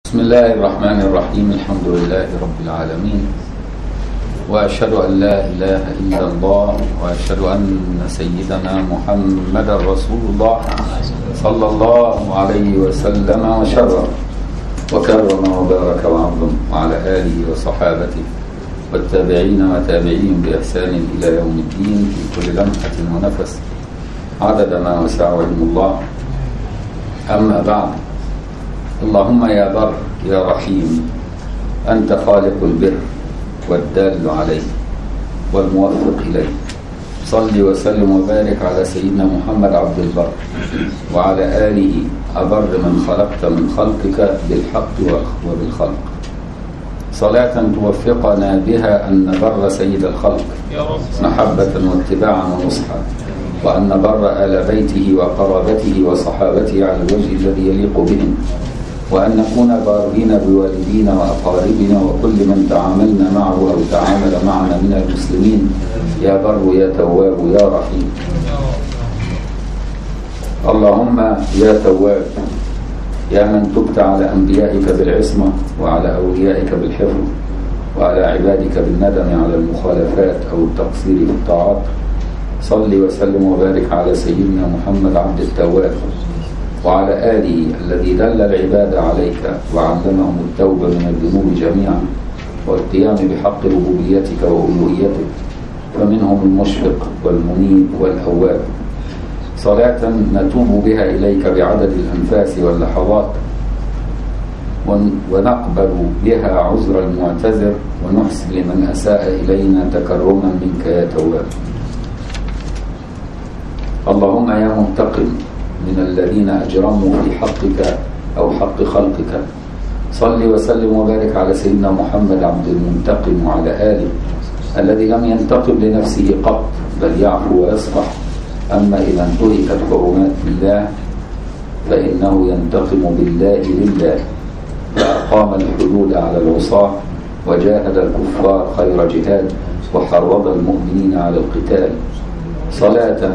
بسم الله الرحمن الرحيم الحمد لله رب العالمين وأشهد أن لا إله إلا الله وأشهد أن سيدنا محمد رسول الله صلى الله عليه وسلم وشرف وكرم وبارك وعظم وعلى آله وصحابته والتابعين وتابعين بإحسان إلى يوم الدين في كل لمحة ونفس عدد ما وسع علم الله أما بعد اللهم يا بر يا رحيم أنت خالق البر والدال عليه والموفق إليه صل وسلم وبارك على سيدنا محمد عبد البر وعلى آله أبر من خلقت من خلقك بالحق وبالخلق صلاة توفقنا بها أن نبر سيد الخلق محبة واتباعا ونصحا وأن نبر آل بيته وقرابته وصحابته على الوجه الذي يليق بهم وأن نكون بارين بوالدينا وأقاربنا وكل من تعاملنا معه أو تعامل معنا من المسلمين يا بر يا تواب يا رحيم اللهم يا تواب يا من تبت على أنبيائك بالعصمة وعلى أوليائك بالحفظ وعلى عبادك بالندم على المخالفات أو التقصير في الطاعات صل وسلم وبارك على سيدنا محمد عبد التواب وعلى آله الذي دل العباد عليك وعلمهم التوبة من الذنوب جميعا والقيام بحق ربوبيتك وألوهيتك فمنهم المشفق والمنيب والأواب صلاة نتوب بها إليك بعدد الأنفاس واللحظات ونقبل بها عذر المعتذر ونحسن لمن أساء إلينا تكرما منك يا تواب اللهم يا منتقم من الذين أجرموا في حقك أو حق خلقك صل وسلم وبارك على سيدنا محمد عبد المنتقم وعلى آله الذي لم ينتقم لنفسه قط بل يعفو ويصفح أما إذا انتهكت حرمات الله فإنه ينتقم بالله لله فأقام الحدود على العصاة وجاهد الكفار خير جهاد وحرض المؤمنين على القتال صلاة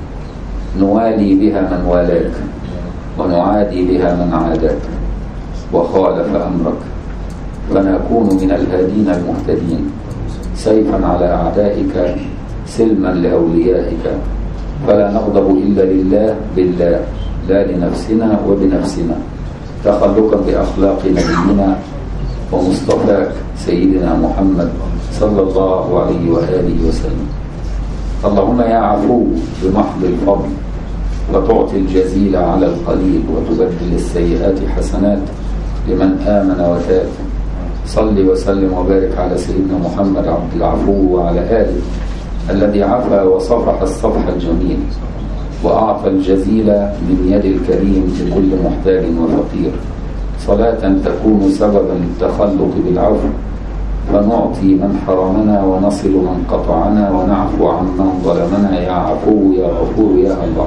نوالي بها من والاك ونعادي بها من عاداك وخالف أمرك فنكون من الهادين المهتدين سيفا على أعدائك سلما لأوليائك فلا نغضب إلا لله بالله لا لنفسنا وبنفسنا تخلقا بأخلاق نبينا ومصطفاك سيدنا محمد صلى الله عليه وآله وسلم اللهم يا عفو بمحض الفضل وتعطي الجزيل على القليل وتبدل السيئات حسنات لمن آمن وتاب صل وسلم وبارك على سيدنا محمد عبد العفو وعلى آله الذي عفا وصفح الصفح الجميل وأعطى الجزيل من يد الكريم لكل محتاج وفقير صلاة تكون سببا للتخلق بالعفو فنعطي من حرمنا ونصل من قطعنا ونعفو عمن ظلمنا يا عفو يا غفور يا الله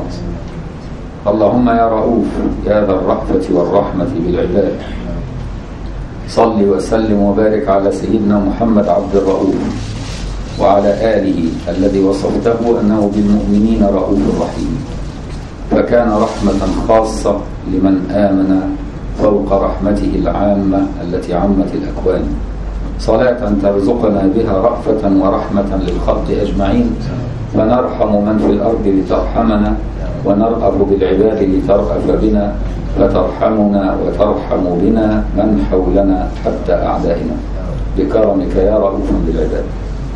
اللهم يا رؤوف يا ذا الرأفة والرحمة بالعباد صل وسلم وبارك على سيدنا محمد عبد الرؤوف وعلى آله الذي وصفته أنه بالمؤمنين رؤوف رحيم فكان رحمة خاصة لمن آمن فوق رحمته العامة التي عمت الأكوان صلاة ترزقنا بها رأفة ورحمة للخلق أجمعين فنرحم من في الأرض لترحمنا ونرأف بالعباد لترأف بنا فترحمنا وترحم بنا من حولنا حتى أعدائنا بكرمك يا رؤوف بالعباد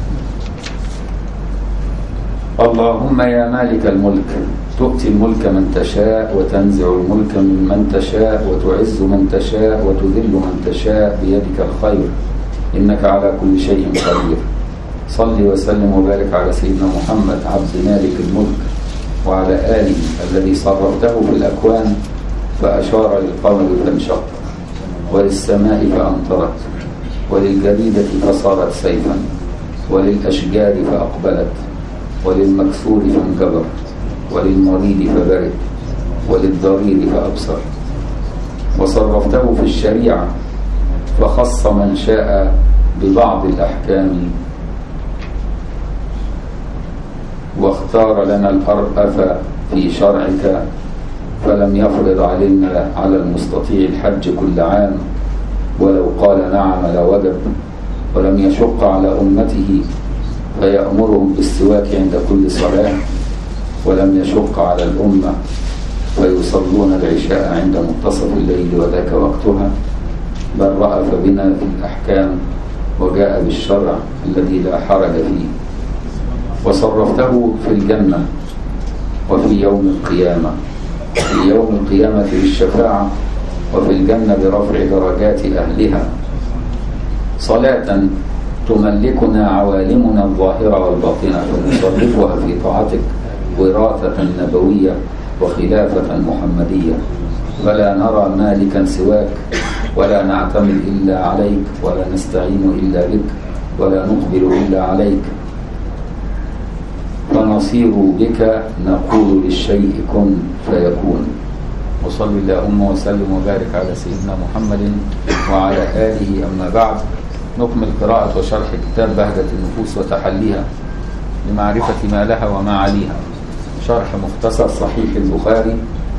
اللهم يا مالك الملك تؤتي الملك من تشاء وتنزع الملك من من تشاء وتعز من تشاء وتذل من تشاء بيدك الخير إنك على كل شيء قدير صل وسلم وبارك على سيدنا محمد عبد مالك الملك وعلى آله الذي صرفته في الأكوان فأشار للقمر فانشق وللسماء فأمطرت وللجريدة فصارت سيفا وللأشجار فأقبلت وللمكسور فانجبر وللمريض فبرد وللضرير فأبصر وصرفته في الشريعة فخص من شاء ببعض الأحكام واختار لنا الأرأف في شرعك فلم يفرض علينا على المستطيع الحج كل عام قال نعم لا وجب ولم يشق على أمته فيأمرهم بالسواك عند كل صلاة ولم يشق على الأمة فيصلون العشاء عند منتصف الليل وذاك وقتها بل رأف بنا في الأحكام وجاء بالشرع الذي لا حرج فيه وصرفته في الجنة وفي يوم القيامة في يوم القيامة بالشفاعة وفي الجنة برفع درجات أهلها صلاة تملكنا عوالمنا الظاهرة والباطنة فنصرفها في طاعتك وراثة نبوية وخلافة محمدية فلا نرى مالكا سواك ولا نعتمد إلا عليك ولا نستعين إلا بك ولا نقبل إلا عليك فنصير بك نقول للشيء كن فيكون وصل اللهم وسلم وبارك على سيدنا محمد وعلى آله أما بعد نكمل قراءة وشرح كتاب بهجة النفوس وتحليها لمعرفة ما لها وما عليها شرح مختصر صحيح البخاري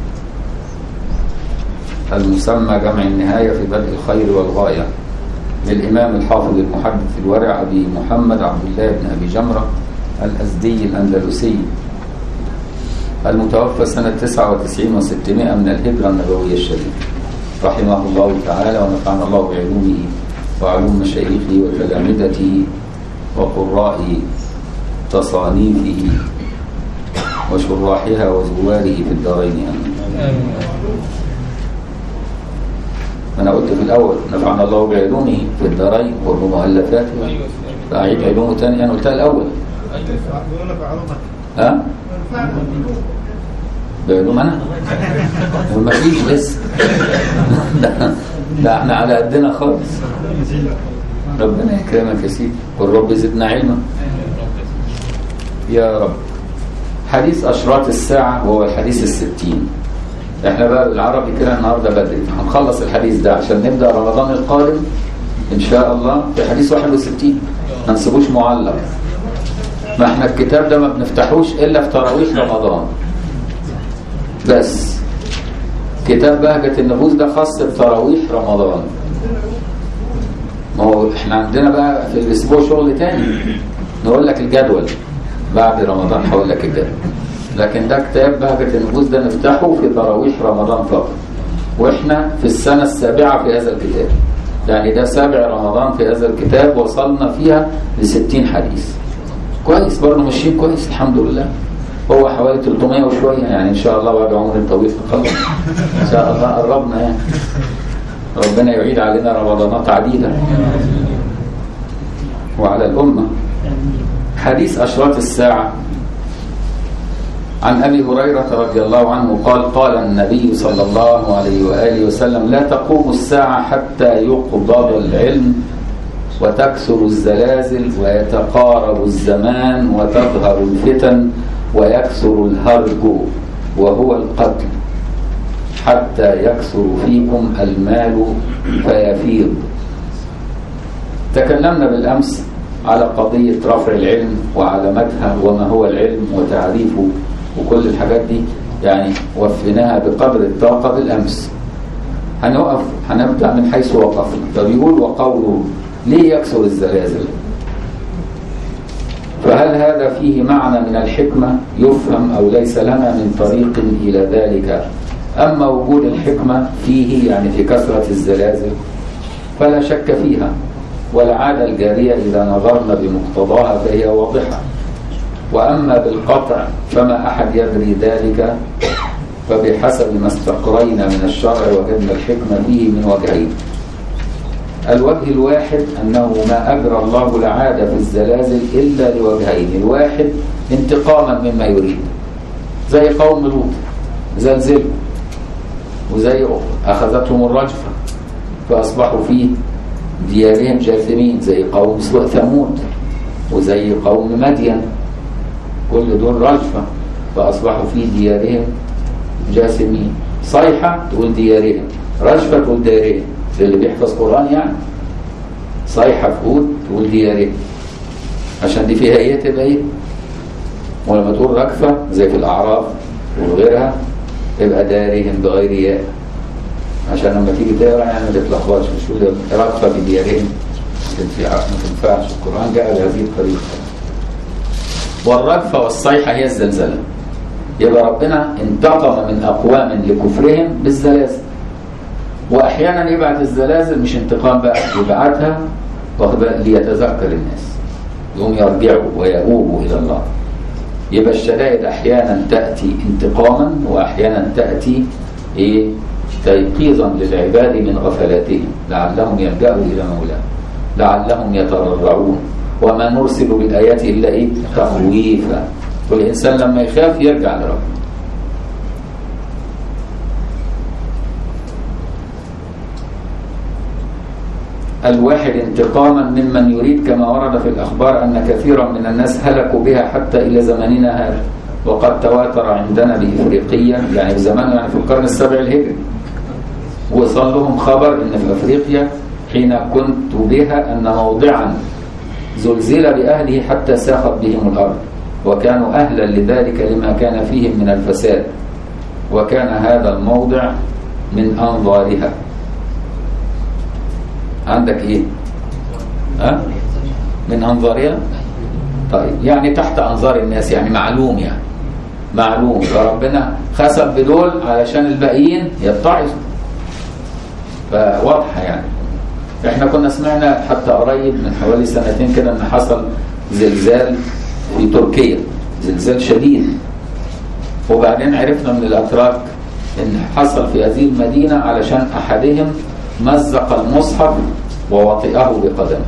المسمى جمع النهاية في بدء الخير والغاية للإمام الحافظ المحدث الورع أبي محمد عبد الله بن أبي جمرة الأزدي الأندلسي المتوفى سنة 99 و600 من الهجرة النبوية الشريفة رحمه الله تعالى ونفعنا الله بعلومه وعلوم مشايخه وتلامذته وقراء تصانيفه وشراحها وزواره في الدارين آمين أنا قلت في الأول نفعنا الله بعلومه في الدارين وبمؤلفاته فأعيد علومه تاني أنا قلتها الأول ها؟ بعلوم أنا؟ وما فيش لسه ده احنا على قدنا خالص ربنا يكرمك يا سيدي قل رب زدنا علما يا رب حديث أشراط الساعة وهو الحديث الستين احنا بقى بالعربي كده النهاردة بدري هنخلص الحديث ده عشان نبدأ رمضان القادم ان شاء الله في حديث 61 ما نسيبوش معلق ما احنا الكتاب ده ما بنفتحوش الا في تراويح رمضان بس كتاب بهجة النفوس ده خاص بتراويح رمضان ما هو احنا عندنا بقى في الاسبوع شغل تاني نقول لك الجدول بعد رمضان هقول لك الجدول لكن ده كتاب بهجة النفوس ده نفتحه في تراويح رمضان فقط واحنا في السنة السابعة في هذا الكتاب يعني ده سابع رمضان في هذا الكتاب وصلنا فيها لستين حديث كويس برضه ماشيين كويس الحمد لله هو حوالي 300 وشوية يعني إن شاء الله بعد عمر طويل نخلص إن شاء الله قربنا يعني ربنا يعيد علينا رمضانات عديدة وعلى الأمة حديث أشراط الساعة عن أبي هريرة رضي الله عنه قال قال النبي صلى الله عليه وآله وسلم لا تقوم الساعة حتى يقبض العلم وتكثر الزلازل ويتقارب الزمان وتظهر الفتن ويكثر الهرج وهو القتل حتى يكثر فيكم المال فيفيض تكلمنا بالأمس على قضية رفع العلم وعلامتها وما هو العلم وتعريفه وكل الحاجات دي يعني وفيناها بقدر الطاقة بالأمس هنوقف هنبدأ من حيث وقفنا فبيقول وقوله ليه يكثر الزلازل فهل هذا فيه معنى من الحكمة يفهم أو ليس لنا من طريق إلى ذلك أما وجود الحكمة فيه يعني في كثرة الزلازل فلا شك فيها والعادة الجارية إذا نظرنا بمقتضاها فهي واضحة وأما بالقطع فما أحد يدري ذلك فبحسب ما استقرينا من الشرع وجدنا الحكمة فيه من وجهين الوجه الواحد أنه ما أجرى الله العادة في الزلازل إلا لوجهين الواحد انتقاما مما يريد زي قوم لوط زلزلوا وزي أخذتهم الرجفة فأصبحوا في ديارهم جاثمين زي قوم ثمود وزي قوم مدين كل دول رجفة فأصبحوا في ديارهم جاثمين صيحة تقول ديارهم رجفة تقول ديارهم اللي بيحفظ قرآن يعني صيحة في هود تقول ديارهم عشان دي فيها ايه تبقى ايه ولما تقول ركفة زي في الأعراف وغيرها تبقى دارهم بغير ياء عشان لما تيجي تقرا يعني ما تتلخبطش مش تقول رأفة بديارهم ما تنفع- ما تنفعش القرآن جاء بهذه الطريقة والرجفة والصيحة هي الزلزلة يبقى ربنا انتقم من أقوام لكفرهم بالزلازل وأحيانا يبعث الزلازل مش انتقام بقى يبعثها واخد بالك؟ ليتذكر الناس يقوم يرجعوا ويؤوبوا إلى الله يبقى الشدائد أحيانا تأتي انتقاما وأحيانا تأتي إيه تيقيظا للعباد من غفلاتهم لعلهم يلجأوا إلى مولاه لعلهم يتضرعون وما نرسل بالآيات إلا إيه تخويفا والإنسان لما يخاف يرجع لربه الواحد انتقاما ممن يريد كما ورد في الأخبار أن كثيرا من الناس هلكوا بها حتى إلى زماننا هذا وقد تواتر عندنا بإفريقيا يعني في زمان يعني في القرن السابع الهجري وصل لهم خبر أن في أفريقيا حين كنت بها أن موضعا زلزل بأهله حتى ساخت بهم الأرض وكانوا أهلا لذلك لما كان فيهم من الفساد وكان هذا الموضع من أنظارها عندك إيه؟ أه؟ من أنظارها؟ طيب يعني تحت أنظار الناس يعني معلوم يعني معلوم فربنا خسف بدول علشان الباقيين يتعظوا فواضحة يعني احنا كنا سمعنا حتى قريب من حوالي سنتين كده ان حصل زلزال في تركيا زلزال شديد وبعدين عرفنا من الاتراك ان حصل في هذه المدينة علشان احدهم مزق المصحف ووطئه بقدمه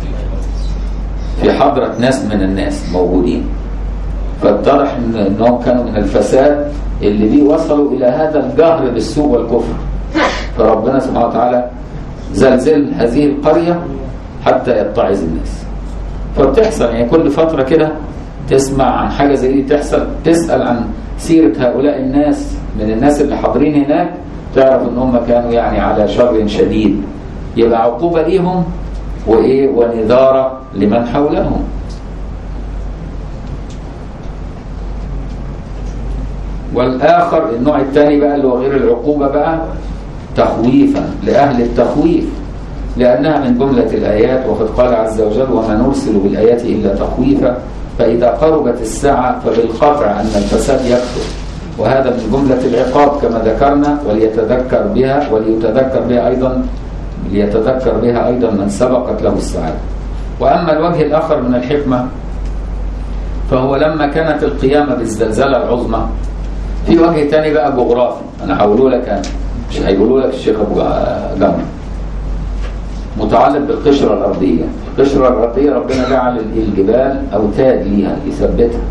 في حضرة ناس من الناس موجودين فاتضح ان انهم كانوا من الفساد اللي بيه وصلوا الى هذا الجهر بالسوء والكفر فربنا سبحانه وتعالى زلزل هذه القرية حتى يتعظ الناس فبتحصل يعني كل فترة كده تسمع عن حاجة زي دي تحصل تسأل عن سيرة هؤلاء الناس من الناس اللي حاضرين هناك تعرف ان هم كانوا يعني على شر شديد يبقى عقوبة ليهم وإيه ونذارة لمن حولهم والآخر النوع الثاني بقى اللي هو غير العقوبة بقى تخويفا لأهل التخويف لأنها من جملة الآيات وقد قال عز وجل وما نرسل بالآيات إلا تخويفا فإذا قربت الساعة فبالقطع أن الفساد يكثر وهذا من جملة العقاب كما ذكرنا وليتذكر بها وليتذكر بها أيضا ليتذكر بها أيضا من سبقت له السعادة وأما الوجه الآخر من الحكمة فهو لما كانت القيامة بالزلزلة العظمى في وجه تاني بقى جغرافي أنا هقوله لك أنا مش هيقولوا لك الشيخ أبو جمر متعلق بالقشرة الأرضية القشرة الأرضية ربنا جعل الجبال أوتاد ليها يثبتها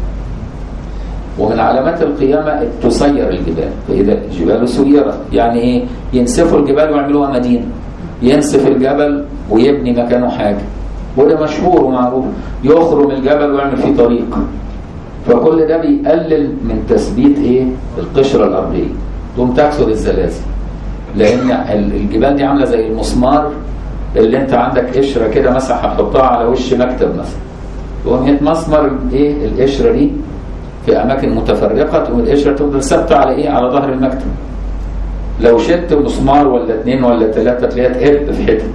ومن علامات القيامة تسير الجبال فإذا الجبال سيرت يعني إيه ينسفوا الجبال ويعملوها مدينة ينسف الجبل ويبني مكانه حاجة وده مشهور ومعروف يخرم الجبل ويعمل فيه طريق فكل ده بيقلل من تثبيت ايه القشرة الأرضية تقوم تكسر الزلازل لأن الجبال دي عاملة زي المسمار اللي انت عندك قشرة كده مثلا هتحطها على وش مكتب مثلا تقوم يتمسمر ايه القشرة دي في أماكن متفرقة تقوم القشرة تفضل ثابتة على ايه على ظهر المكتب لو شلت مسمار ولا اثنين ولا ثلاثة تلاقيها تقب في حتت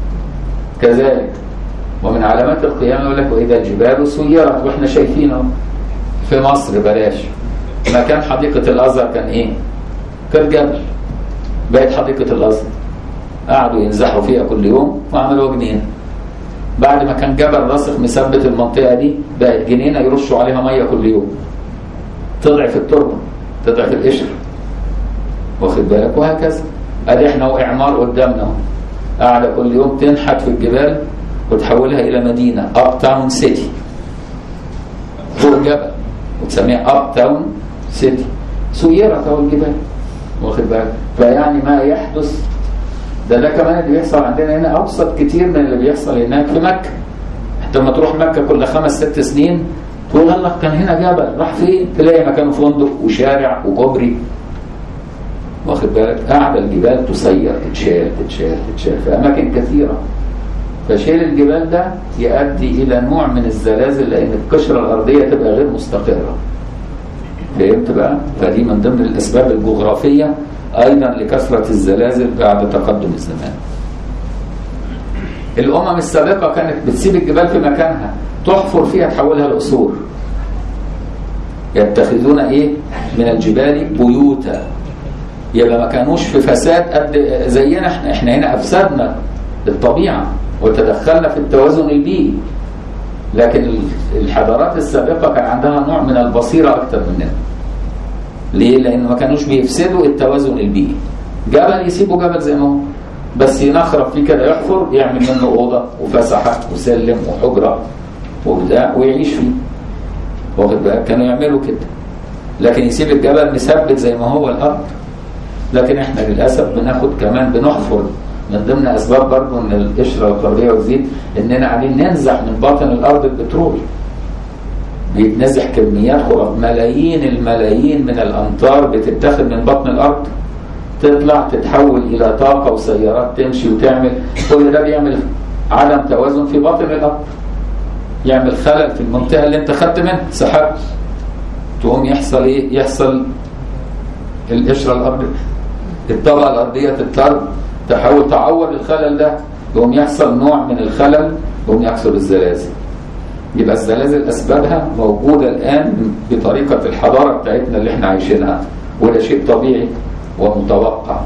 كذلك ومن علامات القيامة يقول لك وإذا الجبال سيرت وإحنا شايفينه في مصر بلاش مكان حديقة الأزهر كان إيه؟ كان جبل بقت حديقة الأزهر قعدوا ينزحوا فيها كل يوم وعملوا جنينة بعد ما كان جبل راسخ مثبت المنطقة دي بقت جنينة يرشوا عليها مية كل يوم تضعف التربة تضعف القشر واخد بالك وهكذا ادي احنا واعمار قدامنا اهو قاعده كل يوم تنحت في الجبال وتحولها الى مدينه اب تاون سيتي فوق جبل وتسميها اب تاون سيتي سيرت اهو الجبال واخد بالك فيعني ما يحدث ده ده كمان اللي بيحصل عندنا هنا ابسط كتير من اللي بيحصل هناك في مكه انت لما تروح مكه كل خمس ست سنين تقول الله كان هنا جبل راح فين تلاقي مكانه فندق وشارع وكوبري واخد بالك قاعدة الجبال تسير تتشال تتشال تتشال في أماكن كثيرة فشيل الجبال ده يؤدي إلى نوع من الزلازل لأن القشرة الأرضية تبقى غير مستقرة فهمت بقى؟ فدي من ضمن الأسباب الجغرافية أيضا لكثرة الزلازل بعد تقدم الزمان الأمم السابقة كانت بتسيب الجبال في مكانها تحفر فيها تحولها لقصور يتخذون ايه من الجبال بيوتا يبقى ما كانوش في فساد قد زينا احنا احنا هنا افسدنا الطبيعه وتدخلنا في التوازن البيئي لكن الحضارات السابقه كان عندها نوع من البصيره اكتر مننا ليه لان ما كانوش بيفسدوا التوازن البيئي جبل يسيبوا جبل زي ما هو بس ينخرب فيه كده يحفر يعمل منه اوضه وفسحه وسلم وحجره وبتاع ويعيش فيه واخد بالك كانوا يعملوا كده لكن يسيب الجبل مثبت زي ما هو الارض لكن احنا للاسف بناخد كمان بنحفر من ضمن اسباب برضه ان القشره القاريه تزيد اننا قاعدين ننزح من باطن الارض البترول بيتنزح كميات خرافيه ملايين الملايين من الامطار بتتاخد من بطن الارض تطلع تتحول الى طاقه وسيارات تمشي وتعمل كل ده بيعمل عدم توازن في باطن الارض يعمل خلل في المنطقه اللي انت خدت منها سحبت تقوم يحصل ايه يحصل القشره الارضيه الطبقه الارضيه تضطر تحاول تعوض الخلل ده يقوم يحصل نوع من الخلل يقوم يحصل الزلازل يبقى الزلازل اسبابها موجوده الان بطريقه الحضاره بتاعتنا اللي احنا عايشينها وده شيء طبيعي ومتوقع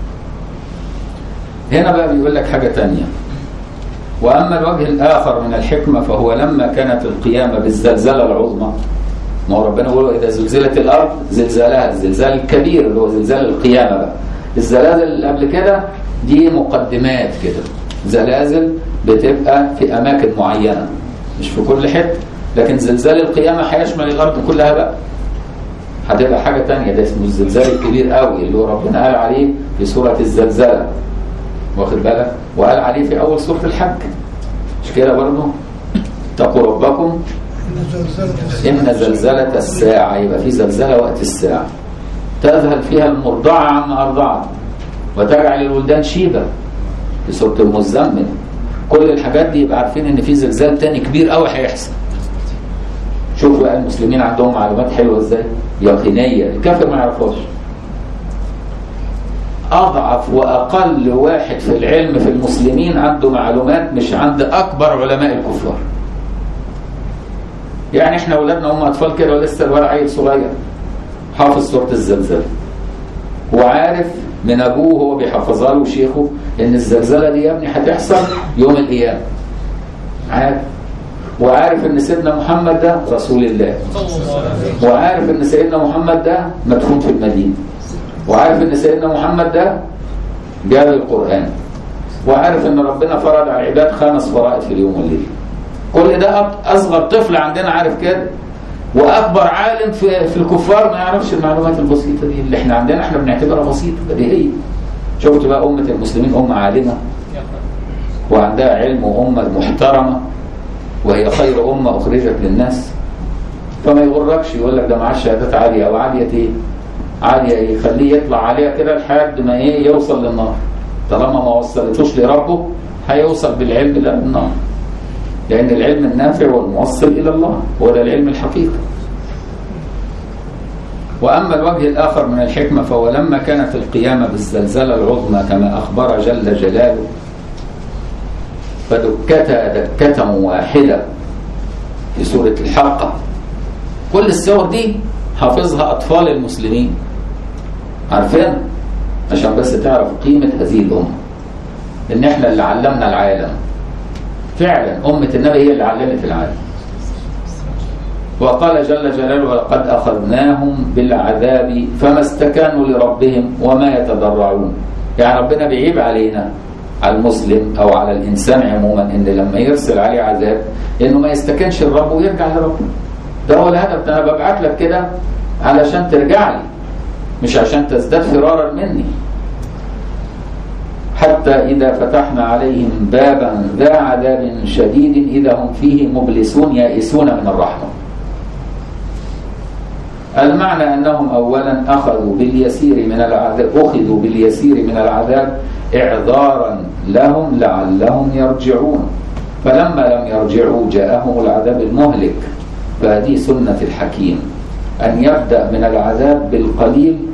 هنا بقى بيقول لك حاجه تانية واما الوجه الاخر من الحكمه فهو لما كانت القيامه بالزلزله العظمى ما هو ربنا بيقول اذا زلزلت الارض زلزالها الزلزال الكبير اللي هو زلزال القيامه بقى الزلازل اللي قبل كده دي مقدمات كده زلازل بتبقى في اماكن معينه مش في كل حته لكن زلزال القيامه هيشمل الارض كلها بقى هتبقى حاجه تانية ده اسمه الزلزال الكبير قوي اللي هو ربنا قال عليه في سوره الزلزله واخد بالك وقال عليه في اول سوره الحج مش كده برضه اتقوا ربكم إن زلزلة الساعة يبقى في زلزلة وقت الساعة تذهل فيها المرضعة عما أرضعت وتجعل الولدان شيبة في سورة المزمل كل الحاجات دي يبقى عارفين إن في زلزال تاني كبير قوي هيحصل شوف بقى المسلمين عندهم معلومات حلوة ازاي يقينية الكافر ما يعرفهاش أضعف وأقل واحد في العلم في المسلمين عنده معلومات مش عند أكبر علماء الكفار يعني احنا اولادنا هم اطفال كده ولسه الولد عيل صغير حافظ سوره الزلزال وعارف من ابوه وهو بيحفظها له شيخه ان الزلزله دي يا ابني هتحصل يوم القيامه عارف وعارف ان سيدنا محمد ده رسول الله وعارف ان سيدنا محمد ده مدفون في المدينه وعارف ان سيدنا محمد ده جاب القران وعارف ان ربنا فرض على العباد خمس فرائض في اليوم والليله كل ده اصغر طفل عندنا عارف كده واكبر عالم في في الكفار ما يعرفش المعلومات البسيطه دي اللي احنا عندنا احنا بنعتبرها بسيطه بديهيه شفت بقى امه المسلمين امه عالمه وعندها علم وامه محترمه وهي خير امه اخرجت للناس فما يغركش يقول لك ده معاه شهادات عاليه او عاليه ايه؟ عاليه ايه؟ خليه يطلع عليها كده لحد ما ايه يوصل للنار طالما ما وصلتوش لربه هيوصل بالعلم للنار لأن العلم النافع والموصل إلى الله هو ده العلم الحقيقي وأما الوجه الآخر من الحكمة فهو لما كانت القيامة بالزلزلة العظمى كما أخبر جل جلاله فدكتا دكة واحدة في سورة الحلقة كل السور دي حافظها أطفال المسلمين عارفين عشان بس تعرف قيمة هذه الأمة إن إحنا اللي علمنا العالم فعلا أمة النبي هي اللي علمت العالم وقال جل جلاله ولقد أخذناهم بالعذاب فما استكانوا لربهم وما يتضرعون يعني ربنا بيعيب علينا على المسلم أو على الإنسان عموما إن لما يرسل عليه عذاب إنه ما يستكنش لربه ويرجع لربه ده هو الهدف ده أنا ببعت لك كده علشان ترجع لي مش عشان تزداد فرارا مني حتى إذا فتحنا عليهم بابا ذا عذاب شديد إذا هم فيه مبلسون يائسون من الرحمة المعنى أنهم أولا أخذوا باليسير من العذاب أخذوا باليسير من العذاب إعذارا لهم لعلهم يرجعون فلما لم يرجعوا جاءهم العذاب المهلك فهذه سنة الحكيم أن يبدأ من العذاب بالقليل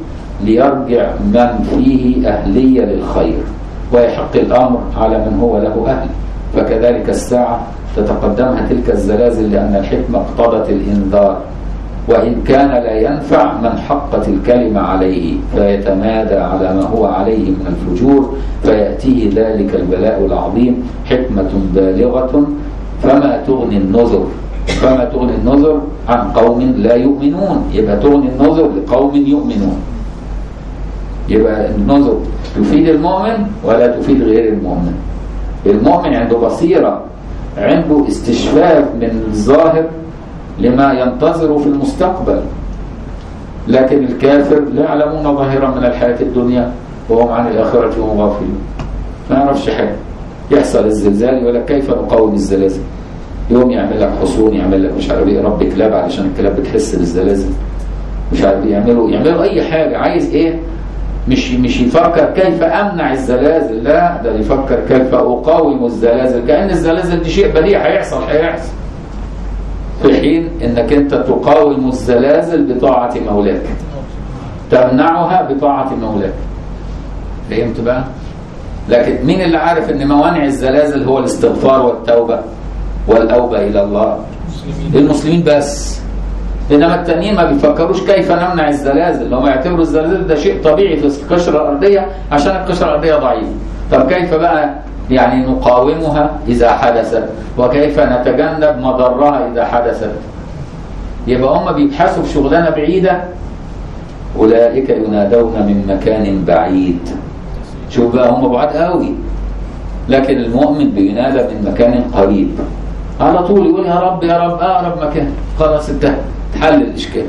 ليرجع من فيه أهلية للخير ويحق الأمر على من هو له أهل فكذلك الساعة تتقدمها تلك الزلازل لأن الحكمة اقتضت الإنذار وإن كان لا ينفع من حقت الكلمة عليه فيتمادى على ما هو عليه من الفجور فيأتيه ذلك البلاء العظيم حكمة بالغة فما تغني النذر فما تغني النذر عن قوم لا يؤمنون يبقى تغني النذر لقوم يؤمنون يبقى النذر تفيد المؤمن ولا تفيد غير المؤمن المؤمن عنده بصيرة عنده استشفاف من الظاهر لما ينتظر في المستقبل لكن الكافر لا يعلمون ظاهرا من الحياة الدنيا وهم عن الآخرة هم غافلون ما يعرفش حاجة يحصل الزلزال يقول لك كيف نقاوم الزلازل يوم يعمل لك حصون يعمل لك مش عارف ايه رب كلاب علشان الكلاب بتحس بالزلازل مش عارف يعملوا يعملوا اي حاجه عايز ايه مش مش يفكر كيف امنع الزلازل لا ده يفكر كيف اقاوم الزلازل كان الزلازل دي شيء بديع هيحصل هيحصل في حين انك انت تقاوم الزلازل بطاعه مولاك تمنعها بطاعه مولاك فهمت بقى لكن مين اللي عارف ان موانع الزلازل هو الاستغفار والتوبه والاوبه الى الله المسلمين بس انما التانيين ما بيفكروش كيف نمنع الزلازل هم يعتبروا الزلازل ده شيء طبيعي في القشره الارضيه عشان القشره الارضيه ضعيفه طب كيف بقى يعني نقاومها اذا حدثت وكيف نتجنب مضرها اذا حدثت يبقى هم بيبحثوا في شغلانه بعيده اولئك ينادون من مكان بعيد شوف بقى هم بعاد قوي لكن المؤمن بينادى من مكان قريب على طول يقول يا رب يا رب اقرب مكان خلاص انتهى تحل الاشكال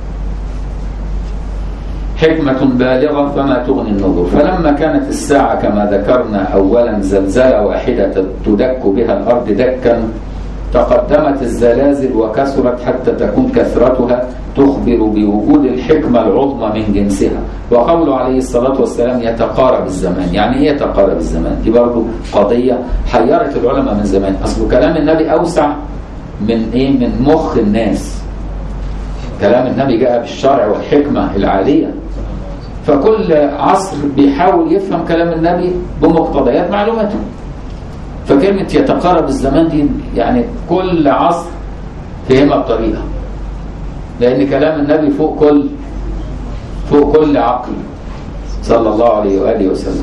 حكمة بالغة فما تغني النذر فلما كانت الساعة كما ذكرنا أولا زلزلة واحدة تدك بها الأرض دكا تقدمت الزلازل وكثرت حتى تكون كثرتها تخبر بوجود الحكمة العظمى من جنسها وقوله عليه الصلاة والسلام يتقارب الزمان يعني ايه يتقارب الزمان دي برضه قضية حيرت العلماء من زمان أصل كلام النبي أوسع من ايه من مخ الناس كلام النبي جاء بالشرع والحكمة العالية فكل عصر بيحاول يفهم كلام النبي بمقتضيات معلوماته فكلمة يتقارب الزمان دي يعني كل عصر فهمها بطريقة لأن كلام النبي فوق كل فوق كل عقل صلى الله عليه وآله وسلم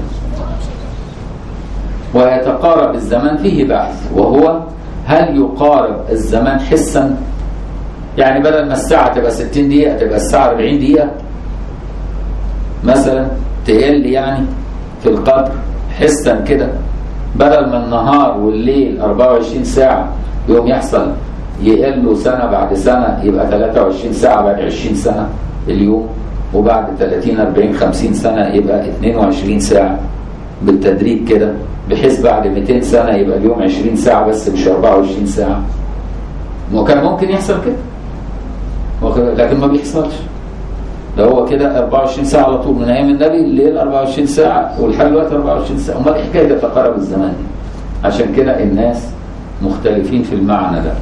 ويتقارب الزمان فيه بحث وهو هل يقارب الزمان حسا يعني بدل ما الساعة تبقى 60 دقيقة تبقى الساعة 40 دقيقة مثلا تقل يعني في القدر حسا كده بدل ما النهار والليل 24 ساعة يوم يحصل يقلوا سنة بعد سنة يبقى 23 ساعة بعد 20 سنة اليوم وبعد 30 40 50 سنة يبقى 22 ساعة بالتدريج كده بحيث بعد 200 سنة يبقى اليوم 20 ساعة بس مش 24 ساعة وكان ممكن يحصل كده لكن ما بيحصلش ده هو كده 24 ساعة على طول من أيام النبي الليل 24 ساعة والحال دلوقتي 24 ساعة أمال إيه حكاية تقارب الزمان دي؟ عشان كده الناس مختلفين في المعنى ده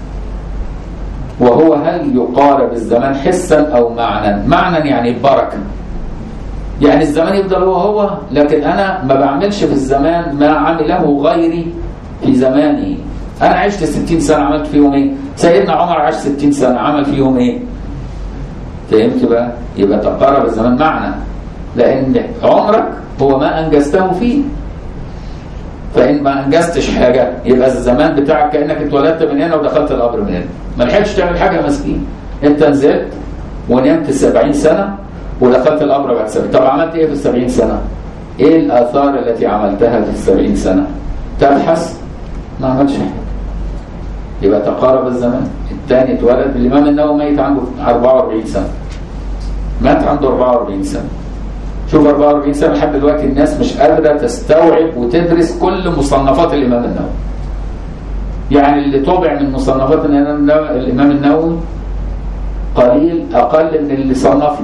وهو هل يقارب الزمان حسا أو معنى معنى يعني البركة يعني الزمان يفضل هو هو لكن أنا ما بعملش في الزمان ما عمله غيري في زماني أنا عشت 60 سنة عملت فيهم إيه سيدنا عمر عاش 60 سنة عمل فيهم إيه فهمت بقى يبقى تقارب الزمان معنى لان عمرك هو ما انجزته فيه فان ما انجزتش حاجه يبقى الزمان بتاعك كانك اتولدت من هنا ودخلت القبر من هنا ما لحقتش تعمل حاجه مسكين انت نزلت ونمت 70 سنه ودخلت القبر بعد 70 طب عملت ايه في ال 70 سنه؟ ايه الاثار التي عملتها في ال 70 سنه؟ تبحث ما عملتش حاجه يبقى تقارب الزمان الثاني اتولد الامام النووي ميت عنده 44 سنه مات عنده 44 سنه شوف 44 سنه لحد دلوقتي الناس مش قادره تستوعب وتدرس كل مصنفات الامام النووي يعني اللي طبع من مصنفات الامام النووي قليل اقل من اللي صنفه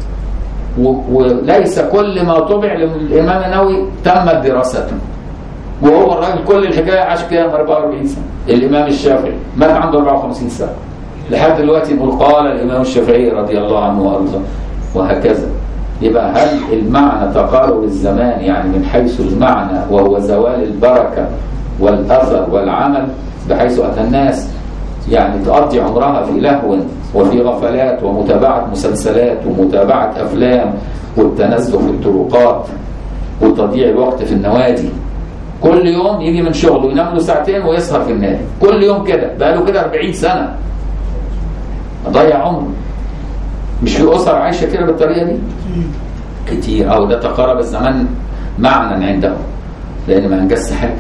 وليس كل ما طبع للامام النووي تمت دراسته وهو الراجل كل الحكايه عاش كام 44 سنه الامام الشافعي مات عنده 54 سنه لحد دلوقتي نقول قال الامام الشافعي رضي الله عنه وارضاه وهكذا يبقى هل المعنى تقارب الزمان يعني من حيث المعنى وهو زوال البركة والأثر والعمل بحيث أتى الناس يعني تقضي عمرها في لهو وفي غفلات ومتابعة مسلسلات ومتابعة أفلام والتنزه في الطرقات وتضييع الوقت في النوادي كل يوم يجي من شغله ينام له ساعتين ويسهر في النادي كل يوم كده بقاله كده 40 سنة ضيع عمره مش في أسر عايشة كده بالطريقة دي كتير أو ده تقارب الزمان معنى عندهم لأن ما أنجزش حاجة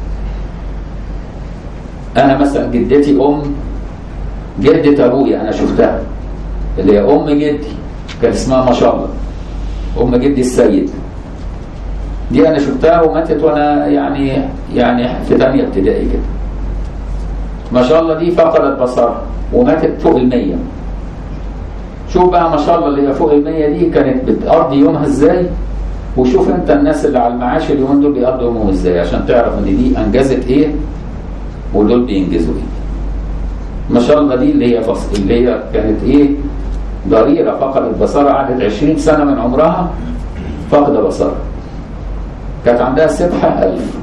أنا مثلا جدتي أم جدة أبويا أنا شفتها اللي هي أم جدي كان اسمها ما شاء الله أم جدي السيد دي أنا شفتها وماتت وأنا يعني يعني في ثانية ابتدائي كده ما شاء الله دي فقدت بصرها وماتت فوق المية شوف بقى ما شاء الله اللي هي فوق المية دي كانت بتقضي يومها ازاي وشوف انت الناس اللي على المعاش اليومين دول بيقضوا يومهم ازاي عشان تعرف ان دي انجزت ايه ودول بينجزوا ايه ما شاء الله دي اللي هي فصل اللي هي كانت ايه ضريرة فقدت بصرها قعدت 20 سنة من عمرها فاقدة بصرها كانت عندها سبحة ألف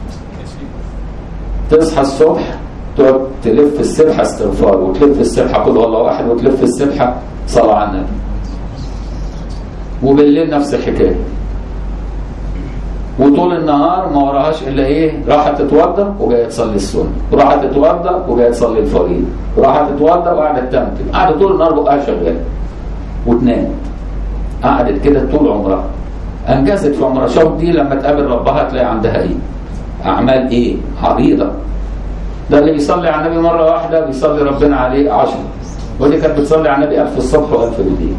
تصحى الصبح تقعد تلف السبحة استغفار وتلف السبحة قل والله واحد وتلف السبحة صلاة على النبي وبالليل نفس الحكاية وطول النهار ما وراهاش الا ايه راحت تتوضى وجايه تصلي السنه وراحت تتوضى وجايه تصلي الفريضه وراحت تتوضى وقعدت تمتم قعدت طول النهار بقها شغاله وتنام قعدت كده طول عمرها انجزت في عمرها شوف دي لما تقابل ربها تلاقي عندها ايه اعمال ايه عريضه ده اللي بيصلي على النبي مره واحده بيصلي ربنا عليه عشرة ودي كانت بتصلي على النبي ألف الصبح وألف بالليل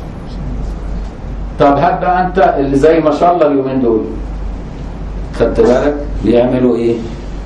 طب هات بقى انت اللي زي ما شاء الله اليومين دول خدت بالك بيعملوا ايه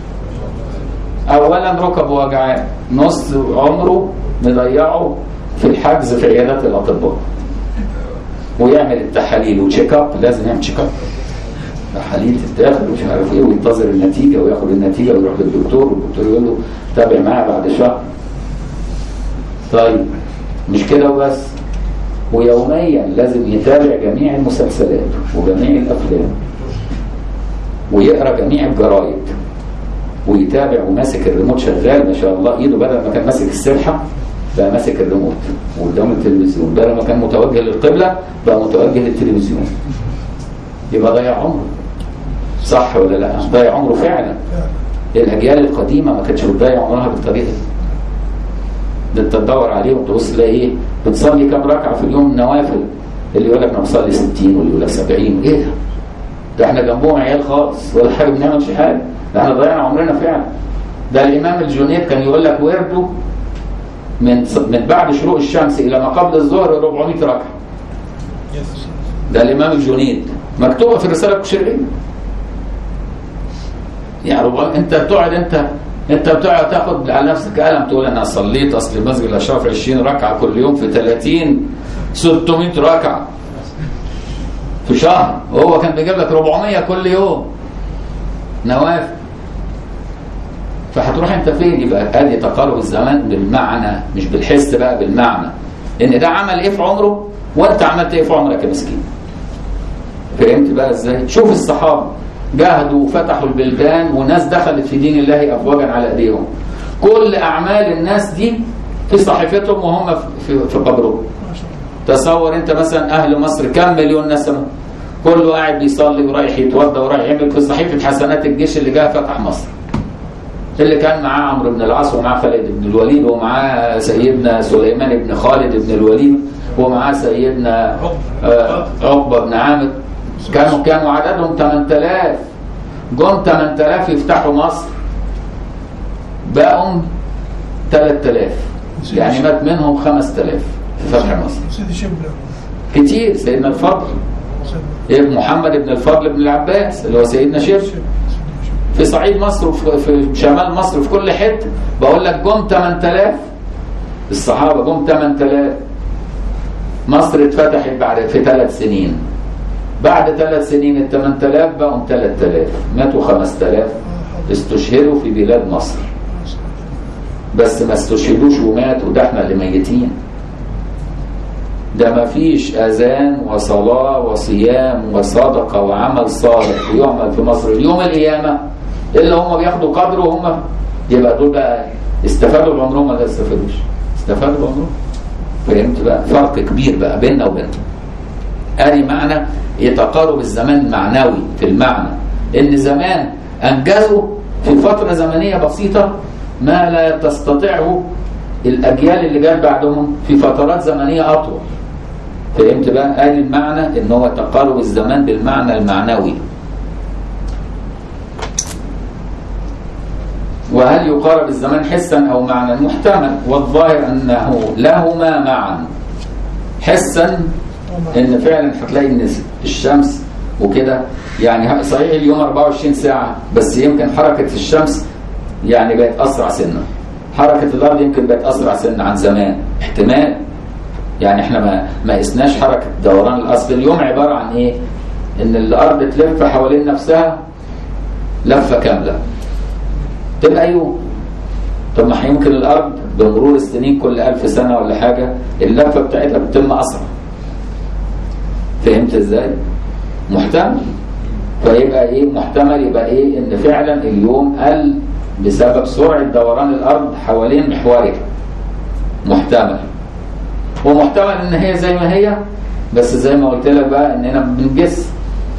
اولا ركب وجعان نص عمره مضيعه في الحجز في عيادات الاطباء ويعمل التحاليل وتشيك اب لازم يعمل تشيك اب تحاليل تتاخد ومش عارف ايه وينتظر النتيجه وياخد النتيجه ويروح للدكتور والدكتور يقول له تابع معاه بعد شهر طيب مش كده وبس ويوميا لازم يتابع جميع المسلسلات وجميع الافلام ويقرا جميع الجرايد ويتابع وماسك الريموت شغال ما شاء الله ايده بدل ما كان ماسك السبحه بقى ماسك الريموت قدام التلفزيون بدل ما كان متوجه للقبله بقى متوجه للتلفزيون يبقى ضيع عمره صح ولا لا ضيع عمره فعلا الاجيال القديمه ما كانتش بتضيع عمرها بالطريقه دي ده انت تدور عليهم تبص تلاقي ايه بتصلي كام ركعه في اليوم نوافل اللي يقول لك انا بصلي 60 واللي يقول لك 70 ايه ده ده احنا جنبهم عيال خالص ولا حاجه بنعملش حاجه ده احنا ضيعنا عمرنا فعلا ده الامام الجنيد كان يقول لك ورده من من بعد شروق الشمس الى ما قبل الظهر 400 ركعه ده الامام الجنيد مكتوبه في الرساله الكشريه يعني ربما انت بتقعد انت انت بتقعد تاخد على نفسك قلم تقول انا صليت اصل مسجد الاشراف 20 ركعه كل يوم في 30 600 ركعه في شهر وهو كان بيجيب لك 400 كل يوم نوافل فهتروح انت فين يبقى ادي تقارب الزمان بالمعنى مش بالحس بقى بالمعنى ان ده عمل ايه في عمره وانت عملت ايه في عمرك يا مسكين فهمت بقى ازاي شوف الصحابه جاهدوا وفتحوا البلدان وناس دخلت في دين الله افواجا على ايديهم كل اعمال الناس دي في صحيفتهم وهم في, في قبرهم تصور انت مثلا اهل مصر كم مليون نسمه كله قاعد بيصلي ورايح يتوضى ورايح يعمل في صحيفه حسنات الجيش اللي جه فتح مصر اللي كان معاه عمرو بن العاص ومعاه خالد بن الوليد ومعاه سيدنا سليمان بن خالد بن الوليد ومعاه سيدنا عقبه بن عامر كانوا كانوا عددهم 8000 جم 8000 يفتحوا مصر بقوا 3000 يعني مات منهم 5000 في فتح مصر سيدي شبل كتير سيدنا الفضل ابن محمد بن الفضل بن العباس اللي هو سيدنا شبل في صعيد مصر وفي في شمال مصر في كل حته بقول لك جم 8000 الصحابه جم 8000 مصر اتفتحت بعد في ثلاث سنين بعد ثلاث سنين ال 8000 بقوا 3000 ماتوا 5000 استشهدوا في بلاد مصر بس ما استشهدوش وماتوا ده احنا اللي ميتين ده ما فيش اذان وصلاه وصيام وصدقه وعمل صالح ويعمل في مصر اليوم القيامه الا هم بياخدوا قدر وهم يبقى دول بقى استفادوا بعمرهم ولا استفادوش؟ استفادوا بعمرهم فهمت بقى فرق كبير بقى بيننا وبينهم ادي معنى تقارب الزمان المعنوي في المعنى ان زمان انجزوا في فتره زمنيه بسيطه ما لا تستطيعه الاجيال اللي جت بعدهم في فترات زمنيه اطول فهمت بقى ادي المعنى ان هو تقارب الزمان بالمعنى المعنوي وهل يقارب الزمان حسا او معنى محتمل والظاهر انه لهما معا حسا ان فعلا هتلاقي ان الشمس وكده يعني صحيح اليوم 24 ساعه بس يمكن حركه الشمس يعني بقت اسرع سنه حركه الارض يمكن بقت اسرع سنه عن زمان احتمال يعني احنا ما ما قسناش حركه دوران الاصل اليوم عباره عن ايه ان الارض تلف حوالين نفسها لفه كامله تبقى يوم طب ما يمكن الارض بمرور السنين كل ألف سنه ولا حاجه اللفه بتاعتها بتتم اسرع فهمت ازاي محتمل فيبقى ايه محتمل يبقى ايه ان فعلا اليوم قل بسبب سرعه دوران الارض حوالين محورها محتمل ومحتمل ان هي زي ما هي بس زي ما قلت لك بقى اننا بنجس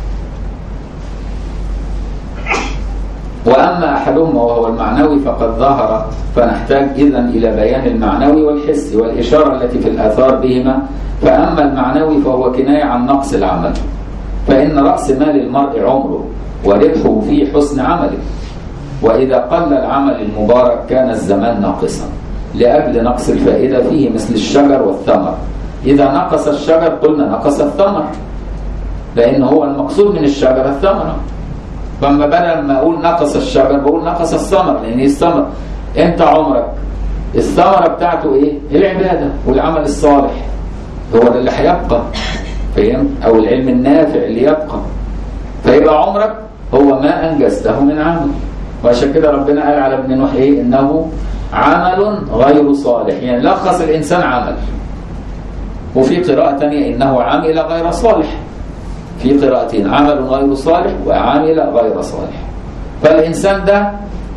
واما احدهما وهو المعنوي فقد ظهر فنحتاج اذا الى بيان المعنوي والحسي والاشاره التي في الاثار بهما فاما المعنوي فهو كنايه عن نقص العمل فان راس مال المرء عمره وربحه في حسن عمله واذا قل العمل المبارك كان الزمان ناقصا لاجل نقص الفائده فيه مثل الشجر والثمر اذا نقص الشجر قلنا نقص الثمر لان هو المقصود من الشجره الثمره فما بدل ما اقول نقص الشجر بقول نقص الثمر لان الثمر انت عمرك الثمره بتاعته ايه؟ العباده والعمل الصالح هو ده اللي هيبقى فاهم؟ او العلم النافع اللي يبقى فيبقى عمرك هو ما انجزته من عمل وعشان كده ربنا قال على ابن نوح ايه؟ انه عمل غير صالح يعني لخص الانسان عمل وفي قراءه ثانيه انه عمل غير صالح في قراءتين عمل غير صالح وعامل غير صالح فالإنسان ده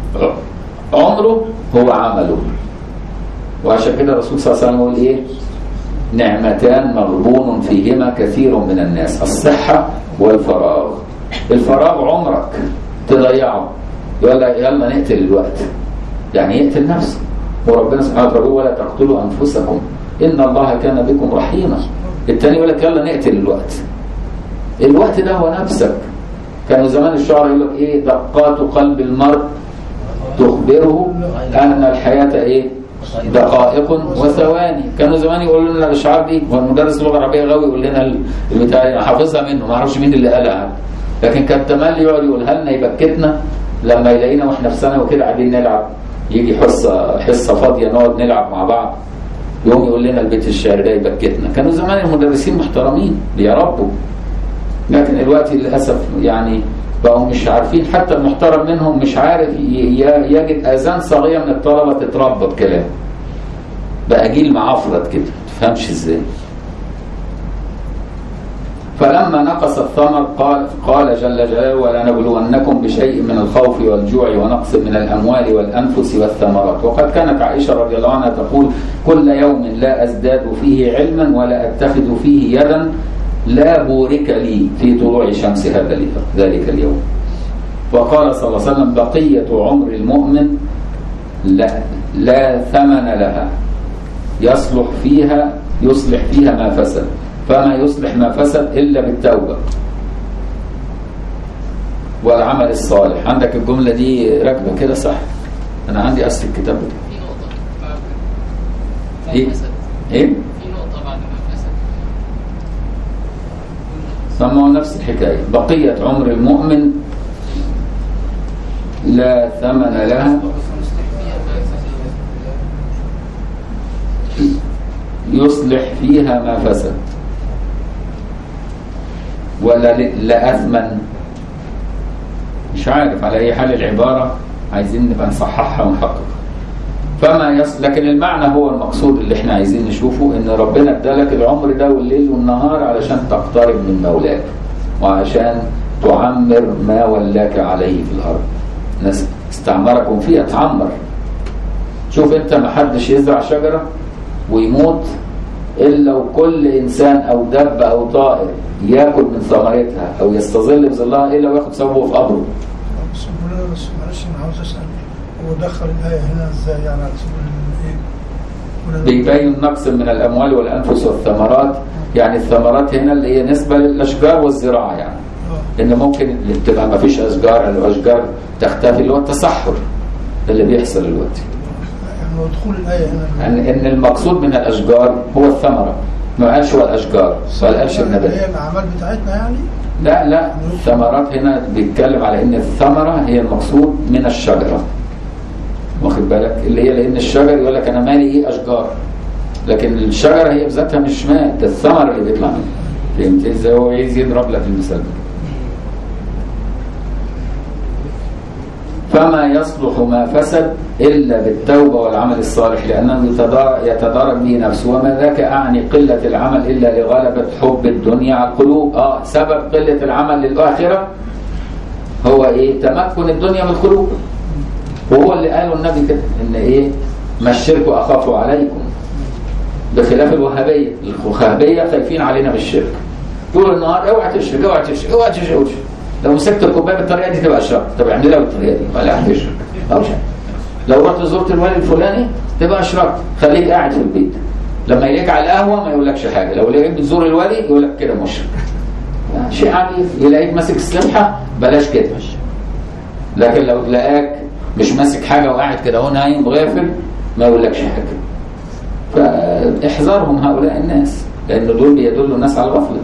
عمره هو عمله وعشان كده الرسول صلى الله عليه وسلم يقول إيه نعمتان مغبون فيهما كثير من الناس الصحة والفراغ الفراغ عمرك تضيعه يقول لك يلا نقتل الوقت يعني يقتل نفسه وربنا سبحانه وتعالى ولا تقتلوا أنفسكم إن الله كان بكم رحيما التاني يقول لك يلا نقتل الوقت الوقت ده هو نفسك كانوا زمان الشعراء يقول لك ايه دقات قلب المرء تخبره ان الحياه ايه دقائق وثواني كانوا زمان يقولوا لنا الاشعار دي والمدرس اللغه العربيه غاوي يقول لنا البتاع حافظها منه ما اعرفش مين اللي قالها لكن كان تملي يقعد يقولها لنا يبكتنا لما يلاقينا واحنا في ثانوي وكده قاعدين نلعب يجي حصه حصه فاضيه نقعد نلعب مع بعض يقوم يقول لنا البيت الشعر ده يبكتنا كانوا زمان المدرسين محترمين بيربوا لكن الوقت للأسف يعني بقوا مش عارفين حتى المحترم منهم مش عارف يجد أذان صغيرة من الطلبة تتربى بكلام بقى جيل معفرط كده تفهمش ازاي فلما نقص الثمر قال قال جل جلاله ولنبلونكم بشيء من الخوف والجوع ونقص من الاموال والانفس والثمرات وقد كانت عائشه رضي الله عنها تقول كل يوم لا ازداد فيه علما ولا اتخذ فيه يدا لا بورك لي في طلوع شمس هذا ذلك اليوم وقال صلى الله عليه وسلم بقية عمر المؤمن لا, لا ثمن لها يصلح فيها يصلح فيها ما فسد فما يصلح ما فسد إلا بالتوبة والعمل الصالح عندك الجملة دي راكبة كده صح أنا عندي أصل الكتاب ده في نقطة بعد بعد إيه؟ الفساد. إيه؟ في نقطة بعد ما الفساد ثم هو نفس الحكاية بقية عمر المؤمن لا ثمن لها يصلح فيها ما فسد ولا ل- لا أثمن مش عارف على أي حال العبارة عايزين نبقى نصححها ونحققها فما يص... لكن المعنى هو المقصود اللي احنا عايزين نشوفه ان ربنا ادالك العمر ده والليل والنهار علشان تقترب من مولاك وعشان تعمر ما ولاك عليه في الارض ناس استعمركم فيها تعمر شوف انت ما حدش يزرع شجره ويموت الا وكل انسان او دب او طائر ياكل من ثمرتها او يستظل بظلها الا وياخد ثوبه في قبره بس مولانا بس معلش انا عاوز اسال هو دخل الايه هنا ازاي يعني على سبيل ايه؟ ولا- بيبين نقص من الاموال والانفس والثمرات يعني الثمرات هنا اللي هي نسبه للاشجار والزراعه يعني اه ان ممكن تبقى ما فيش اشجار الاشجار تختفي اللي هو التصحر اللي بيحصل دلوقتي يعني هو دخول الايه هنا ان ان المقصود من الاشجار هو الثمره ما قالش هو الاشجار ما قالش اللي النبات هي الاعمال بتاعتنا يعني لا لا الثمرات هنا بيتكلم على ان الثمره هي المقصود من الشجره واخد بالك اللي هي لان الشجر يقول لك انا مالي ايه اشجار لكن الشجره هي بذاتها مش ماء ده الثمر اللي بيطلع منها فهمت ازاي هو عايز يضرب لك المثال ده فما يصلح ما فسد إلا بالتوبة والعمل الصالح لأنه يتدار- يتدارك به نفسه وما ذاك أعني قلة العمل إلا لغلبة حب الدنيا على القلوب آه سبب قلة العمل للآخرة هو إيه تمكن الدنيا من القلوب وهو اللي قاله النبي كده إن إيه ما الشرك أخاف عليكم بخلاف الوهابية الوهابية خايفين علينا من الشرك طول النهار اوعى تشرك اوعى تشرك اوعى تشرك اوعى تشرك لو مسكت الكوبايه بالطريقه دي تبقى شر طب اعملها بالطريقه دي ولا هتشرك أو شر. لو رحت زرت الوالي الفلاني تبقى اشركت خليك قاعد في البيت لما يلاقيك على القهوه ما يقولكش حاجه لو لقيت بتزور الوالي يقول لك كده مشرك يعني شيء عجيب يلاقيك ماسك السبحه بلاش كده لكن لو تلاقاك مش ماسك حاجه وقاعد كده اهو نايم غافل ما يقولكش حاجه فاحذرهم هؤلاء الناس لان دول بيدلوا الناس على الغفله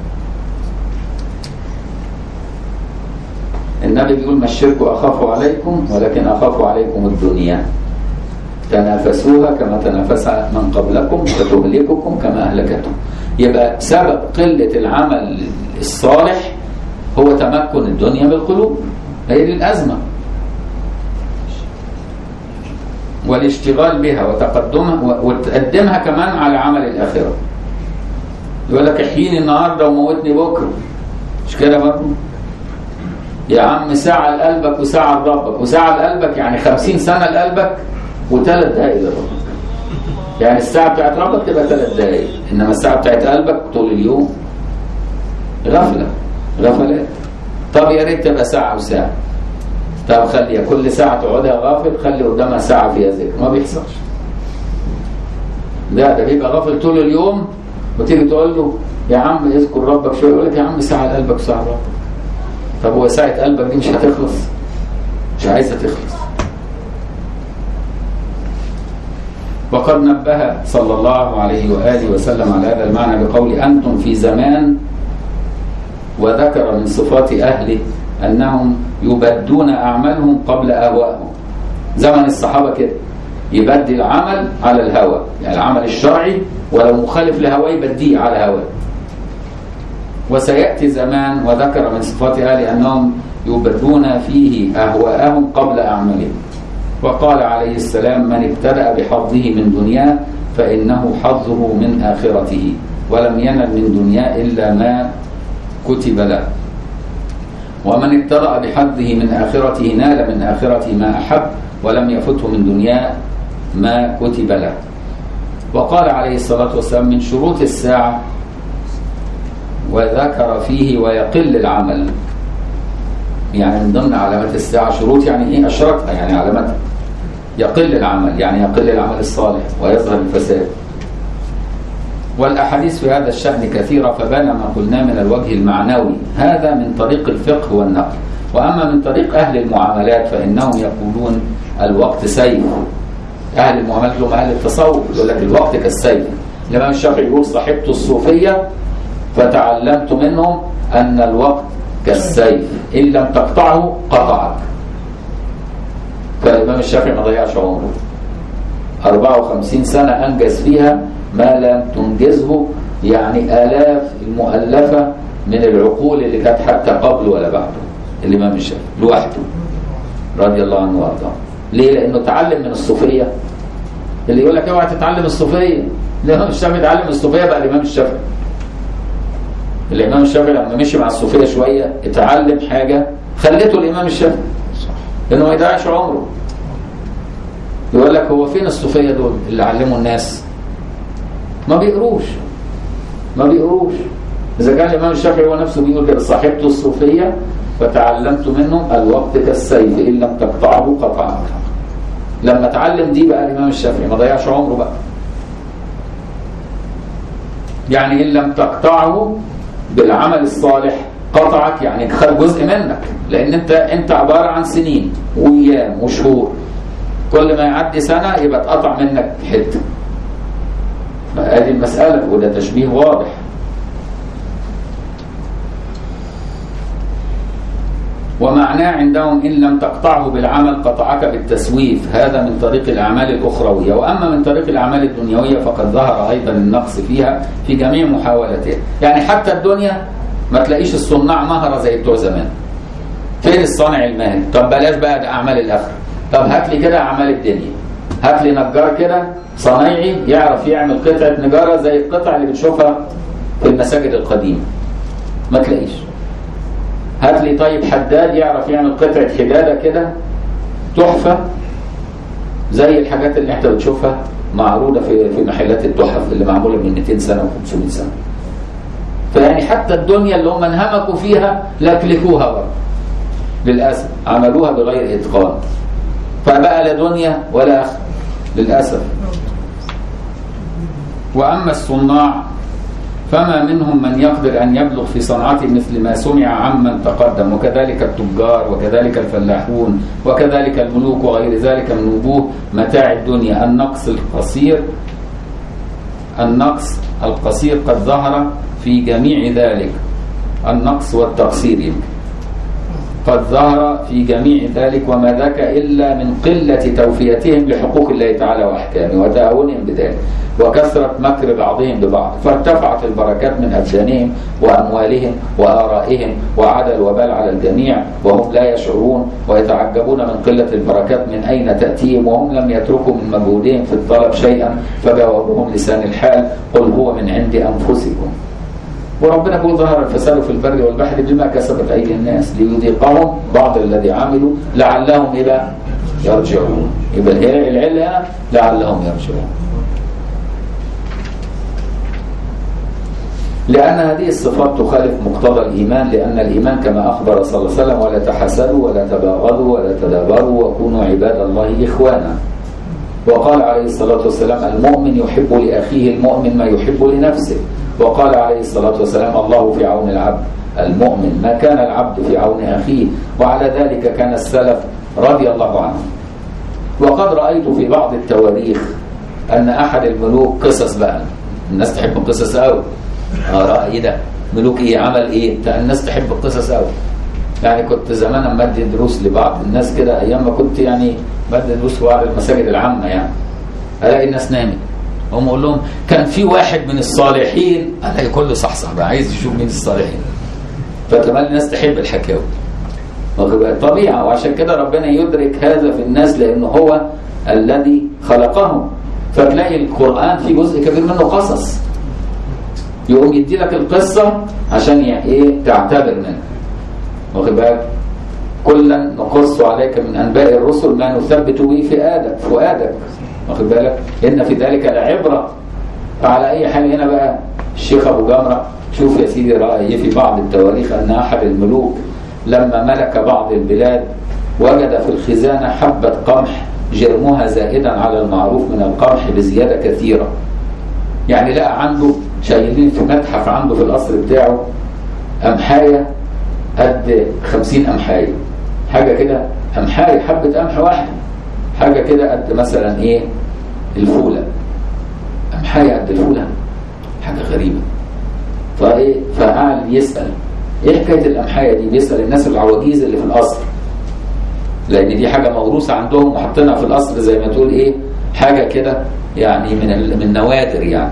النبي بيقول ما الشرك اخاف عليكم ولكن اخاف عليكم الدنيا تنافسوها كما تنافسها من قبلكم فتهلككم كما اهلكتهم يبقى سبب قله العمل الصالح هو تمكن الدنيا بالقلوب هي دي الازمه والاشتغال بها وتقدمها و- وتقدمها كمان على عمل الاخره يقول لك احييني النهارده وموتني بكره مش كده برضه يا عم ساعة لقلبك وساعة لربك وساعة لقلبك يعني خمسين سنة لقلبك وثلاث دقايق لربك يعني الساعة بتاعت ربك تبقى ثلاث دقايق إنما الساعة بتاعت قلبك طول اليوم غفلة غفلات طب يا ريت تبقى ساعة وساعة طب خلي كل ساعة تقعدها غافل خلي قدامها ساعة فيها ذكر ما بيحصلش لا ده بيبقى غافل طول اليوم وتيجي تقول له يا عم اذكر ربك شوية يقول لك يا عم ساعة لقلبك وساعة لربك طب هو ساعة قلبك دي مش هتخلص مش عايزة تخلص وقد نبه صلى الله عليه وآله وسلم على هذا المعنى بقول أنتم في زمان وذكر من صفات أهله أنهم يبدون أعمالهم قبل أهوائهم زمن الصحابة كده يبدي العمل على الهوى يعني العمل الشرعي ولو مخالف لهواه يبديه على هواه وسيأتي زمان وذكر من صفات أهله أنهم يبدون فيه أهواءهم قبل أعمالهم وقال عليه السلام من ابتدأ بحظه من دنياه فإنه حظه من آخرته ولم ينل من دنياه إلا ما كتب له ومن ابتدأ بحظه من آخرته نال من آخرته ما أحب ولم يفته من دنياه ما كتب له وقال عليه الصلاة والسلام من شروط الساعة وذكر فيه ويقل العمل يعني من ضمن علامات الساعة شروط يعني ايه اشركها يعني علامات يقل العمل يعني يقل العمل الصالح ويظهر الفساد والأحاديث في هذا الشأن كثيرة فبان ما قلنا من الوجه المعنوي هذا من طريق الفقه والنقل وأما من طريق أهل المعاملات فإنهم يقولون الوقت سيف أهل المعاملات هم أهل التصوف يقول لك الوقت كالسيف الإمام الشافعي يقول صاحبت الصوفية فتعلمت منهم أن الوقت كالسيف إن لم تقطعه قطعك فالإمام الشافعي ما ضيعش عمره 54 سنة أنجز فيها ما لم تنجزه يعني آلاف المؤلفة من العقول اللي كانت حتى قبل ولا بعده الإمام الشافعي لوحده رضي الله عنه وارضاه ليه؟ لأنه تعلم من الصوفية اللي يقول لك اوعى تتعلم الصوفيه الامام الشافعي اتعلم الصوفيه بقى الامام الشافعي الامام الشافعي لما مشي مع الصوفيه شويه اتعلم حاجه خلته الامام الشافعي صح انه ما يضيعش عمره يقول لك هو فين الصوفيه دول اللي علموا الناس ما بيقروش ما بيقروش اذا كان الامام الشافعي هو نفسه بيقول كده صاحبت الصوفيه فتعلمت منهم الوقت كالسيف ان لم تقطعه قطعك لما اتعلم دي بقى الامام الشافعي ما ضيعش عمره بقى يعني ان لم تقطعه بالعمل الصالح قطعك يعني خد جزء منك لان انت انت عباره عن سنين وايام وشهور كل ما يعدي سنه يبقى اتقطع منك حته فهذه المساله وده تشبيه واضح ومعناه عندهم إن لم تقطعه بالعمل قطعك بالتسويف هذا من طريق الأعمال الأخروية وأما من طريق الأعمال الدنيوية فقد ظهر أيضا النقص فيها في جميع محاولاتها يعني حتى الدنيا ما تلاقيش الصناع مهرة زي بتوع زمان فين الصانع الماهر طب بلاش بقى ده أعمال الآخرة طب هات لي كده أعمال الدنيا هات لي نجار كده صنايعي يعرف يعمل قطعة نجارة زي القطع اللي بتشوفها في المساجد القديمة ما تلاقيش هات لي طيب حداد يعرف يعمل قطعة حدادة كده تحفة زي الحاجات اللي انت بتشوفها معروضة في في محلات التحف اللي معمولة من 200 سنة و500 سنة. فيعني حتى الدنيا اللي هم انهمكوا فيها لكلكوها برضه. للأسف عملوها بغير إتقان. فبقى لا دنيا ولا آخرة للأسف. وأما الصناع فما منهم من يقدر أن يبلغ في صنعته مثل ما سمع عمن تقدم وكذلك التجار وكذلك الفلاحون وكذلك الملوك وغير ذلك من وجوه متاع الدنيا النقص القصير النقص القصير قد ظهر في جميع ذلك النقص والتقصير يمكن قد ظهر في جميع ذلك وما ذاك إلا من قلة توفيتهم لحقوق الله تعالى وأحكامه وتهاونهم بذلك وكثرة مكر بعضهم ببعض فارتفعت البركات من أبدانهم وأموالهم وآرائهم وعاد الوبال على الجميع وهم لا يشعرون ويتعجبون من قلة البركات من أين تأتيهم وهم لم يتركوا من مجهودهم في الطلب شيئا فجاوبهم لسان الحال قل هو من عند أنفسكم وربنا يقول ظهر الفساد في البر والبحر بما كسبت ايدي الناس ليذيقهم بعض الذي عملوا لعلهم الى يرجعون يبقى هي العله هنا لعلهم يرجعون لأن هذه الصفات تخالف مقتضى الإيمان لأن الإيمان كما أخبر صلى الله عليه وسلم ولا تحسدوا ولا تباغضوا ولا تدابروا وكونوا عباد الله إخوانا وقال عليه الصلاة والسلام المؤمن يحب لأخيه المؤمن ما يحب لنفسه وقال عليه الصلاة والسلام الله في عون العبد المؤمن ما كان العبد في عون أخيه وعلى ذلك كان السلف رضي الله عنهم وقد رأيت في بعض التواريخ أن أحد الملوك قصص بقى الناس تحب القصص قوي اه رأي ده ملوك ايه عمل ايه الناس تحب القصص قوي يعني كنت زمان اما ادي دروس لبعض الناس كده ايام ما كنت يعني بدي دروس في بعض المساجد العامه يعني الاقي الناس نامت هم اقول لهم كان في واحد من الصالحين الاقي كله صحصح بقى عايز يشوف مين الصالحين فكمان الناس تحب الحكاوي طبيعه وعشان كده ربنا يدرك هذا في الناس لانه هو الذي خلقهم فتلاقي القران في جزء كبير منه قصص يقوم يدي لك القصه عشان ايه تعتبر منها واخد بالك كلا نقص عليك من انباء الرسل ما نثبت به فؤادك فؤادك واخد بالك ان في ذلك لعبره فعلى اي حال هنا بقى الشيخ ابو جمره شوف يا سيدي راي في بعض التواريخ ان احد الملوك لما ملك بعض البلاد وجد في الخزانه حبه قمح جرمها زائدا على المعروف من القمح بزياده كثيره يعني لقى عنده شايلين في متحف عنده في القصر بتاعه امحايه قد 50 امحايه حاجه كده امحايه حبه قمح واحده حاجه كده قد مثلا ايه الفوله امحايه قد الفوله حاجه غريبه فايه فقعد يسال ايه حكايه الامحايه دي بيسال الناس العواجيز اللي في القصر لان دي حاجه موروثه عندهم وحاطينها في القصر زي ما تقول ايه حاجه كده يعني من من النوادر يعني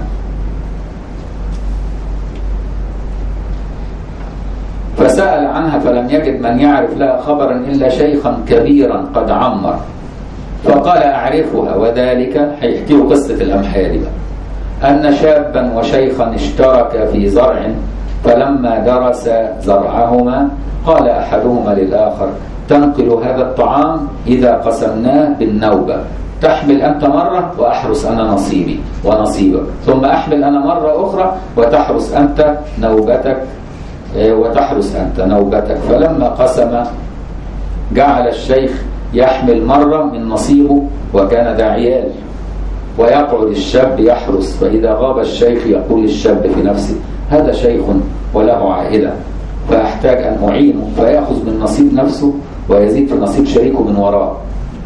فسأل عنها فلم يجد من يعرف لها خبرا إلا شيخا كبيرا قد عمر فقال فقال أعرفها وذلك هيحكي له قصة الأمحال بقى أن شابا وشيخا اشتركا في زرع فلما درس زرعهما قال أحدهما للآخر تنقل هذا الطعام إذا قسمناه بالنوبة تحمل أنت مرة وأحرس أنا نصيبي ونصيبك ثم أحمل أنا مرة أخرى وتحرس أنت نوبتك آه، وتحرس أنت نوبتك فلما قسم جعل الشيخ يحمل مرة من نصيبه وكان ذا عيال ويقعد الشاب يحرس فإذا غاب الشيخ يقول الشاب في نفسه هذا شيخ وله عائلة فأحتاج أن أعينه فيأخذ من نصيب نفسه ويزيد في نصيب شريكه من وراه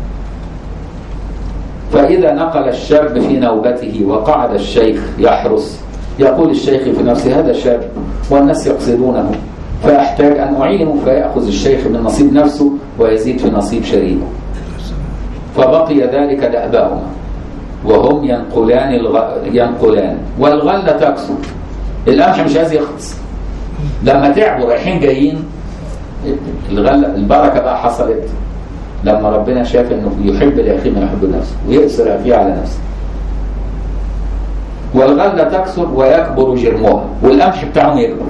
فإذا نقل الشاب في نوبته وقعد الشيخ يحرس يقول الشيخ في نفسه هذا شاب والناس يقصدونه فأحتاج أن أعينه فيأخذ الشيخ من نصيب نفسه ويزيد في نصيب شريكه فبقي ذلك دأبهما وهم ينقلان الغ... ينقلان والغلة تكسر القمح مش عايز يخلص لما تعبوا رايحين جايين الغلة البركة بقى حصلت لما ربنا شاف انه يحب لاخيه ما يحب نفسه ويأسر اخيه على نفسه والغلة تكسر ويكبر جرمها والقمح بتاعهم يكبر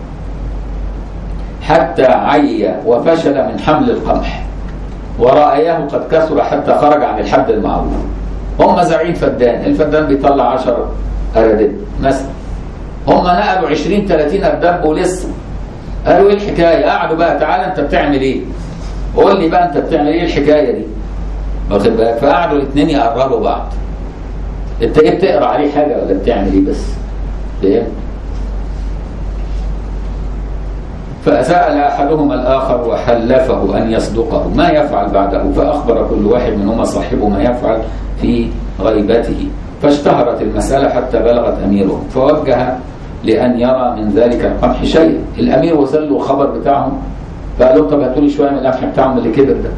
حتى عي وفشل من حمل القمح ورأيه قد كثر حتى خرج عن الحد المعروف هم زارعين فدان الفدان بيطلع 10 أردب مثلا هم نقلوا 20 30 أردب ولسه قالوا ايه الحكايه قعدوا بقى تعالى انت بتعمل ايه قول لي بقى انت بتعمل ايه الحكايه دي واخد بالك فقعدوا الاثنين يقربوا بعض انت ايه بتقرا عليه حاجه ولا بتعمل ايه بس فاهم فسأل أحدهما الآخر وحلفه أن يصدقه ما يفعل بعده فأخبر كل واحد منهما صاحبه ما يفعل في غيبته فاشتهرت المسألة حتى بلغت أميره فوجه لأن يرى من ذلك القمح شيء الأمير وصل له الخبر بتاعهم فقال له طب هاتوا لي شوية من القمح بتاعهم اللي كبر ده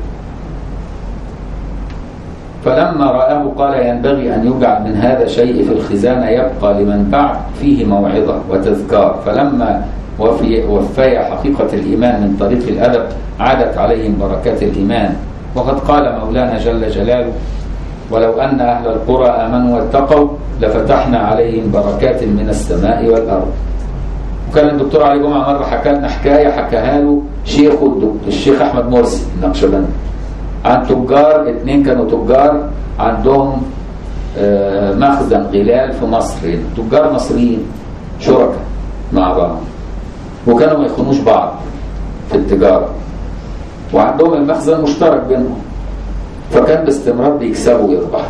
فلما رآه قال ينبغي أن يجعل من هذا شيء في الخزانة يبقى لمن بعد فيه موعظة وتذكار فلما وفي وفي حقيقة الإيمان من طريق الأدب عادت عليهم بركات الإيمان وقد قال مولانا جل جلاله ولو أن أهل القرى آمنوا واتقوا لفتحنا عليهم بركات من السماء والأرض وكان الدكتور علي جمعة مرة حكى لنا حكاية حكاها له شيخه الدك- الشيخ أحمد مرسي النقشبندي عن تجار اتنين كانوا تجار عندهم آه، مخزن غلال في مصر هنا. تجار مصريين شركاء مع بعض وكانوا ما يخونوش بعض في التجارة وعندهم المخزن مشترك بينهم فكان باستمرار بيكسبوا ويربحوا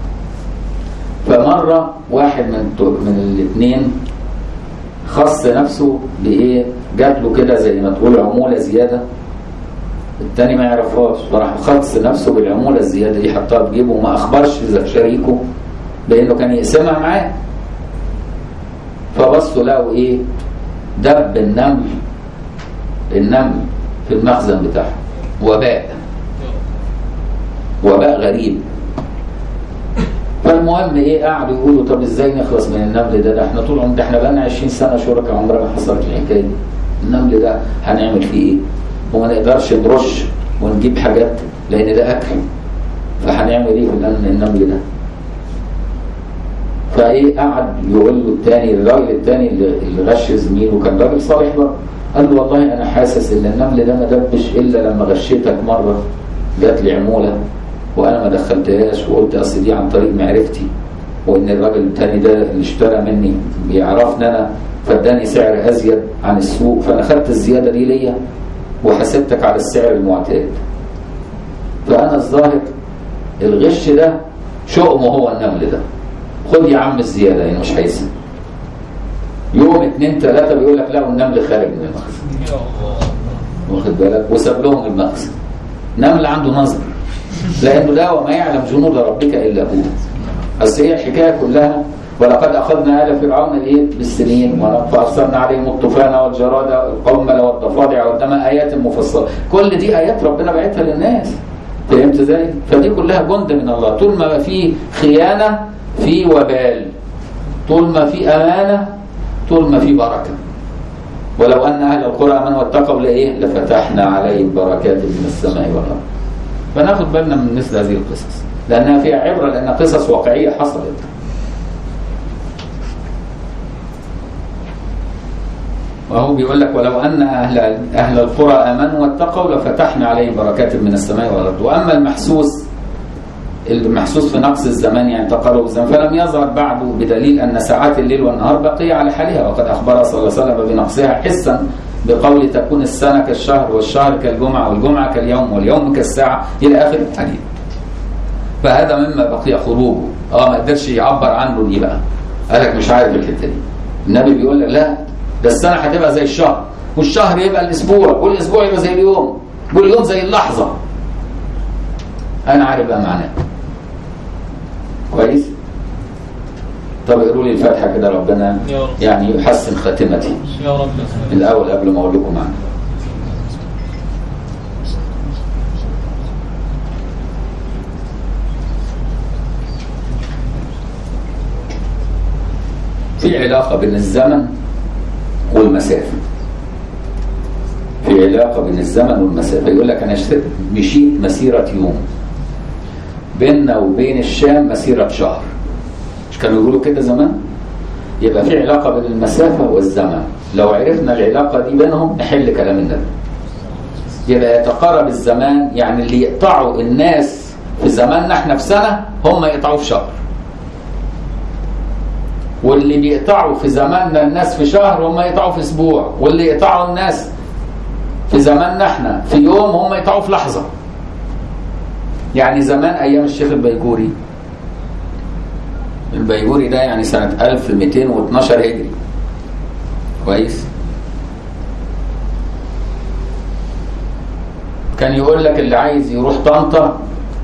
فمرة واحد من من الاثنين خص نفسه بإيه جات له كده زي ما تقول عمولة زيادة التاني ما يعرفهاش فراح خص نفسه بالعمولة الزيادة دي حطها في جيبه وما أخبرش شريكه بأنه كان يقسمها معاه فبصوا لقوا إيه دب النمل النمل في المخزن بتاعه وباء وباء غريب فالمهم ايه قعدوا يقولوا طب ازاي نخلص من النمل ده ده احنا طول عمرنا ده احنا بقالنا 20 سنه شركاء عمرنا ما حصلت الحكايه دي النمل ده هنعمل فيه ايه؟ وما نقدرش نرش ونجيب حاجات لان ده اكل فهنعمل ايه في النمل النمل ده؟ فايه قعد يقول له الثاني الراجل الثاني اللي اللي غش زميله كان راجل صالح بقى قال له والله انا حاسس ان النمل ده ما دبش الا لما غشيتك مره جات لي عموله وانا ما دخلتهاش وقلت اصل دي عن طريق معرفتي وان الراجل الثاني ده اللي اشترى مني بيعرفني انا فاداني سعر ازيد عن السوق فانا خدت الزياده دي ليا وحسبتك على السعر المعتاد فانا الظاهر الغش ده شؤمه هو النمل ده خد يا عم الزياده يعني مش هيسمع يوم اتنين تلاته بيقول لك لا والنمل خارج من المخزن يا الله واخد بالك وساب لهم المخزن نمل عنده نظر لانه ده وما يعلم جنود ربك الا هو بس هي الحكايه كلها ولقد اخذنا ال فرعون الايه بالسنين وارسلنا عليهم الطوفان والجراد والقمل والضفادع والدم ايات مفصله كل دي ايات ربنا بعتها للناس فهمت ازاي؟ فدي كلها جند من الله طول ما في خيانه في وبال طول ما في امانه طول ما في بركه ولو ان اهل القرى امنوا واتقوا لايه؟ لفتحنا عليهم بركات من السماء والارض. فناخد بالنا من مثل هذه القصص. لانها فيها عبره لان قصص واقعيه حصلت وهو بيقول لك ولو ان اهل اهل القرى امنوا واتقوا لفتحنا عليهم بركات من السماء والارض واما المحسوس المحسوس في نقص الزمان يعني تقارب الزمان فلم يظهر بعد بدليل ان ساعات الليل والنهار بقيه على حالها وقد اخبر صلى الله عليه وسلم بنقصها حسا بقول تكون السنه كالشهر والشهر كالجمعه والجمعه كاليوم واليوم كالساعه الى اخر الحديث. فهذا مما بقي خروجه اه ما قدرش يعبر عنه دي بقى قال لك مش عارف الحته دي النبي بيقول لك لا ده السنه هتبقى زي الشهر والشهر يبقى الاسبوع والاسبوع يبقى زي اليوم واليوم زي اللحظه انا عارف بقى معناه كويس طب اقروا لي الفاتحه كده ربنا يا رب. يعني يحسن خاتمتي يا رب الاول قبل ما اقول لكم معنى في علاقة بين الزمن والمسافة في علاقة بين الزمن والمسافة يقول لك أنا اشت- مشيت مسيرة يوم بيننا وبين الشام مسيرة شهر مش كانوا يقولوا كده زمان يبقى في علاقة بين المسافة والزمن لو عرفنا العلاقة دي بينهم نحل كلام النبي يبقى يتقارب الزمان يعني اللي يقطعوا الناس في زماننا احنا في سنة هم يقطعوا في شهر واللي بيقطعوا في زماننا الناس في شهر هم يقطعوا في اسبوع واللي يقطعوا الناس في زماننا احنا في يوم هم يقطعوا في لحظة يعني زمان ايام الشيخ البيجوري البيجوري ده يعني سنة 1212 هجري كويس كان يقول لك اللي عايز يروح طنطا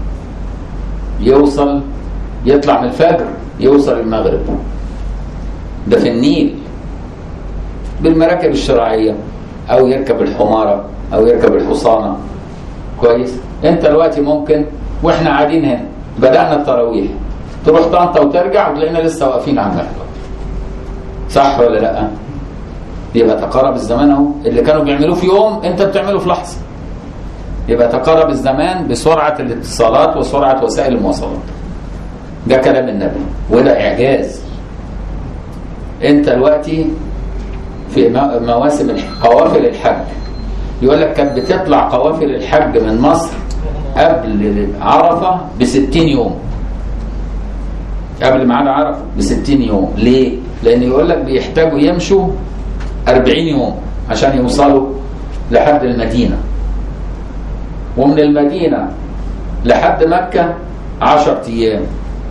يوصل يطلع من الفجر يوصل المغرب ده في النيل بالمراكب الشراعية أو يركب الحمارة أو يركب الحصانة كويس أنت دلوقتي ممكن وإحنا قاعدين هنا بدأنا التراويح تروح طنطا وترجع وتلاقينا لسه واقفين على المحور صح ولا لا يبقى تقارب الزمان اهو اللي كانوا بيعملوه في يوم انت بتعمله في لحظه يبقى تقارب الزمان بسرعه الاتصالات وسرعه وسائل المواصلات ده كلام النبي وده اعجاز انت دلوقتي في مو- مواسم الح- قوافل الحج يقول لك كانت بتطلع قوافل الحج من مصر قبل عرفه ب 60 يوم قبل ميعاد عرفه ب 60 يوم ليه؟ لان يقول لك بيحتاجوا يمشوا 40 يوم عشان يوصلوا لحد المدينه ومن المدينه لحد مكه 10 ايام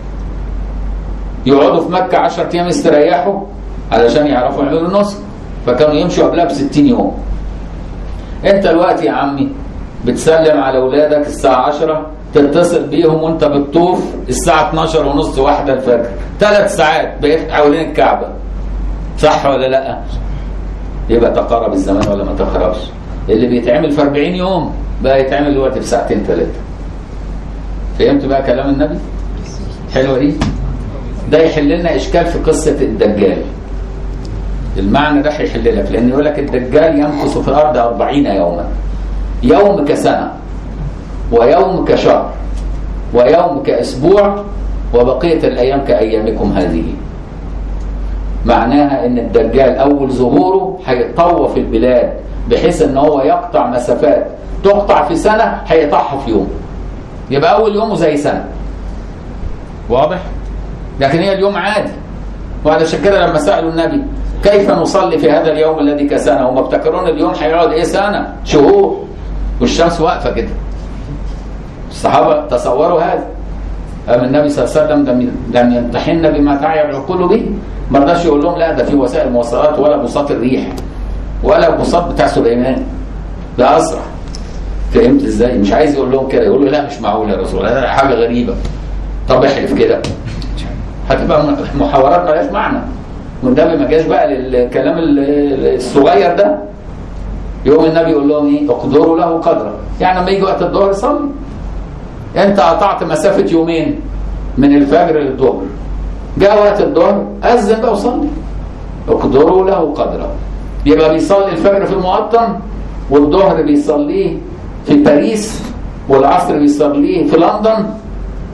يقعدوا في مكه 10 ايام يستريحوا علشان يعرفوا يعملوا النسك فكانوا يمشوا قبلها ب 60 يوم انت دلوقتي يا عمي بتسلم على اولادك الساعه 10 تتصل بيهم وانت بتطوف الساعه 12 ونص واحده الفجر ثلاث ساعات بقيت حوالين الكعبه صح ولا لا يبقى تقارب الزمان ولا ما تقاربش اللي بيتعمل في 40 يوم بقى يتعمل دلوقتي في ساعتين ثلاثه فهمت بقى كلام النبي حلوه دي ده يحل لنا اشكال في قصه الدجال المعنى ده هيحل لك لان يقول لك الدجال يمكث في الارض 40 يوما يوم كسنه ويوم كشهر ويوم كاسبوع وبقيه الايام كايامكم هذه معناها ان الدجال اول ظهوره هيطوف البلاد بحيث ان هو يقطع مسافات تقطع في سنه هيقطعها في يوم يبقى اول يومه زي سنه واضح لكن هي اليوم عادي وعلشان كده لما سالوا النبي كيف نصلي في هذا اليوم الذي كسنه هم افتكرون اليوم هيقعد ايه سنه شهور والشمس واقفه كده الصحابه تصوروا هذا أما النبي صلى الله عليه وسلم لم لم يمتحن بما تعي العقول به ما رضاش يقول لهم لا ده في وسائل مواصلات ولا بساط الريح ولا البساط بتاع سليمان ده اسرع فهمت ازاي؟ مش عايز يقول لهم كده يقول له لا مش معقول يا رسول الله ده حاجه غريبه طب احلف كده هتبقى محاورات مالهاش معنى والنبي ما جاش بقى للكلام ال- الصغير ده يوم النبي يقول لهم ايه اقدروا له قدره يعني لما يجي وقت الظهر صلي انت قطعت مسافه يومين من الفجر للظهر جاء وقت الظهر اذن بقى وصلي اقدروا له قدره يبقى بيصلي الفجر في المقطم والظهر بيصليه في باريس والعصر بيصليه في لندن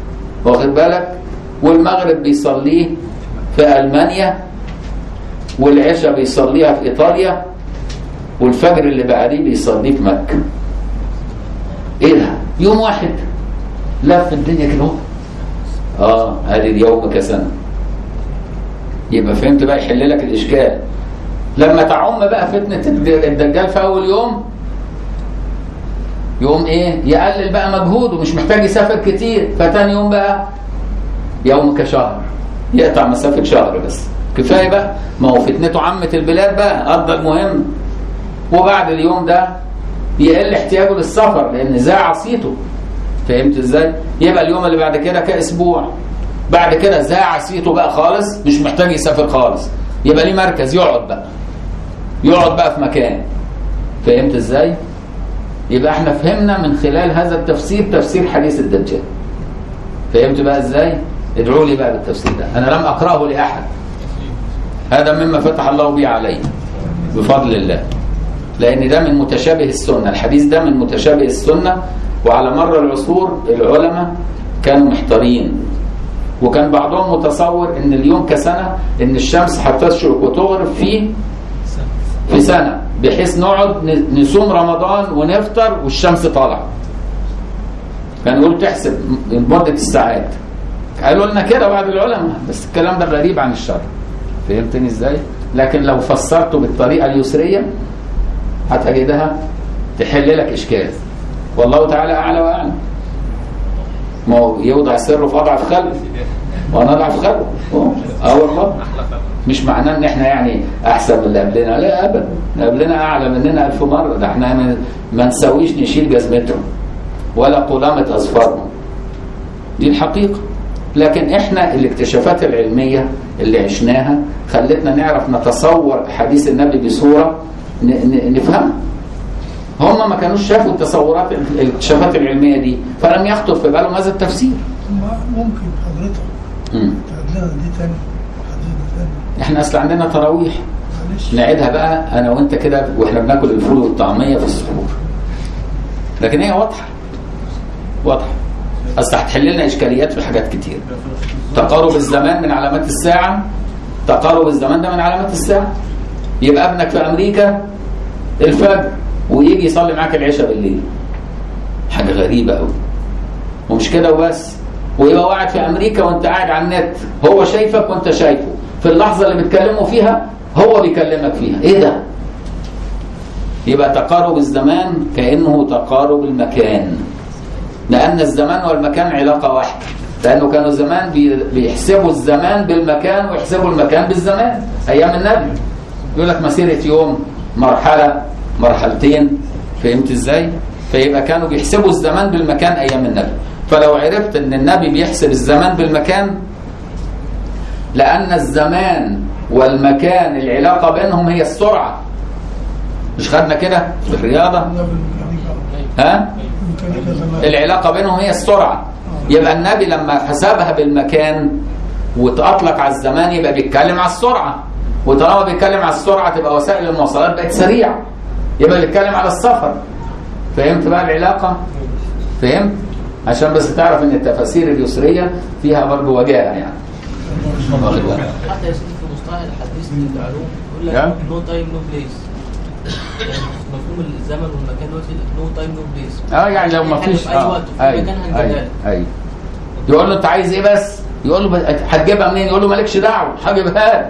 واخد بالك والمغرب بيصليه في ألمانيا والعشاء بيصليها في إيطاليا والفجر اللي بعديه بيصليه في مكة ايه ده يوم واحد لف الدنيا كده اهو. اه ادي اليوم كسنه يبقى فهمت بقى يحل لك الاشكال لما تعم بقى فتنه الد- الدجال في اول يوم يوم ايه يقلل بقى مجهوده مش محتاج يسافر كتير فتاني يوم بقى يوم كشهر يقطع مسافه شهر بس كفايه بقى ما هو فتنته عامه البلاد بقى قضى المهم وبعد اليوم ده يقل احتياجه للسفر لان زاع عصيته فهمت ازاي يبقى اليوم اللي بعد كده كاسبوع بعد كده زاع عصيته بقى خالص مش محتاج يسافر خالص يبقى ليه مركز يقعد بقى يقعد بقى في مكان فهمت ازاي يبقى احنا فهمنا من خلال هذا التفسير تفسير حديث الدجال فهمت بقى ازاي ادعوا لي بقى بالتفسير ده انا لم اقراه لاحد هذا مما فتح الله به علي بفضل الله لان ده من متشابه السنه الحديث ده من متشابه السنه وعلى مر العصور العلماء كانوا محتارين وكان بعضهم متصور ان اليوم كسنه ان الشمس هتشرق وتغرب فيه في سنه بحيث نقعد ن- نصوم رمضان ونفطر والشمس طالعه كان يقول تحسب مده الساعات قالوا لنا كده بعض العلماء بس الكلام ده غريب عن الشرع فهمتني ازاي لكن لو فسرته بالطريقه اليسريه هتجدها تحل لك اشكال والله تعالى اعلى واعلم ما هو يوضع سره في اضعف خلق وانا اضعف خلق اه والله مش معناه ان احنا يعني احسن من اللي قبلنا لا ابدا اللي قبلنا اعلى مننا الف مره ده احنا ما- ما نسويش نشيل جزمتهم ولا قلامه اظفارهم دي الحقيقه لكن احنا الاكتشافات العلميه اللي عشناها خلتنا نعرف نتصور حديث النبي بصوره ن- ن- نفهمها هم ما كانوش شافوا التصورات الاكتشافات العلميه دي فلم يخطر في بالهم هذا التفسير ما ممكن حضرتك مم. تعد لنا دي تاني حديث دي تاني احنا اصل عندنا تراويح معلش نعيدها بقى انا وانت كده واحنا بناكل الفول والطعميه في السحور لكن هي واضحه واضحه اصل هتحل لنا اشكاليات في حاجات كتير تقارب الزمان من علامات الساعه تقارب الزمان ده من علامات الساعه يبقى ابنك في امريكا الفجر ويجي يصلي معاك العشاء بالليل حاجه غريبه قوي ومش كده وبس ويبقى قاعد في امريكا وانت قاعد على النت هو شايفك وانت شايفه في اللحظه اللي بتكلموا فيها هو بيكلمك فيها ايه ده يبقى تقارب الزمان كانه تقارب المكان لان الزمان والمكان علاقه واحده لانه كانوا زمان بي- بيحسبوا الزمان بالمكان ويحسبوا المكان بالزمان ايام النبي يقول لك مسيره يوم مرحله مرحلتين فهمت ازاي فيبقى كانوا بيحسبوا الزمان بالمكان ايام النبي فلو عرفت ان النبي بيحسب الزمان بالمكان لان الزمان والمكان العلاقه بينهم هي السرعه مش خدنا كده في الرياضه قلنا بالميكانيكا ها الميكانيكا زمان العلاقه بينهم هي السرعه يبقى النبي لما حسبها بالمكان وتأطلق على الزمان يبقى بيتكلم على السرعه وطالما بيتكلم على السرعه تبقى وسائل المواصلات بقت سريعه يبقى بيتكلم على السفر فهمت بقى العلاقه فهمت عشان بس تعرف ان التفاسير اليسريه فيها برضه وجاهه يعني واخد بالك؟ حتى يا سيدي في مصطلح الحديث من العلوم يقول نعم. لك نو تايم نو بليس مفهوم الزمن والمكان دلوقتي نو تايم نو بليس اه يعني لو ما فيش في اي وقت في ايوه مكان هنجيبها ايوه لك. ايوه يقول له انت عايز ايه بس يقول له بس- هتجيبها منين يقول له مالكش دعوه هجيبها لك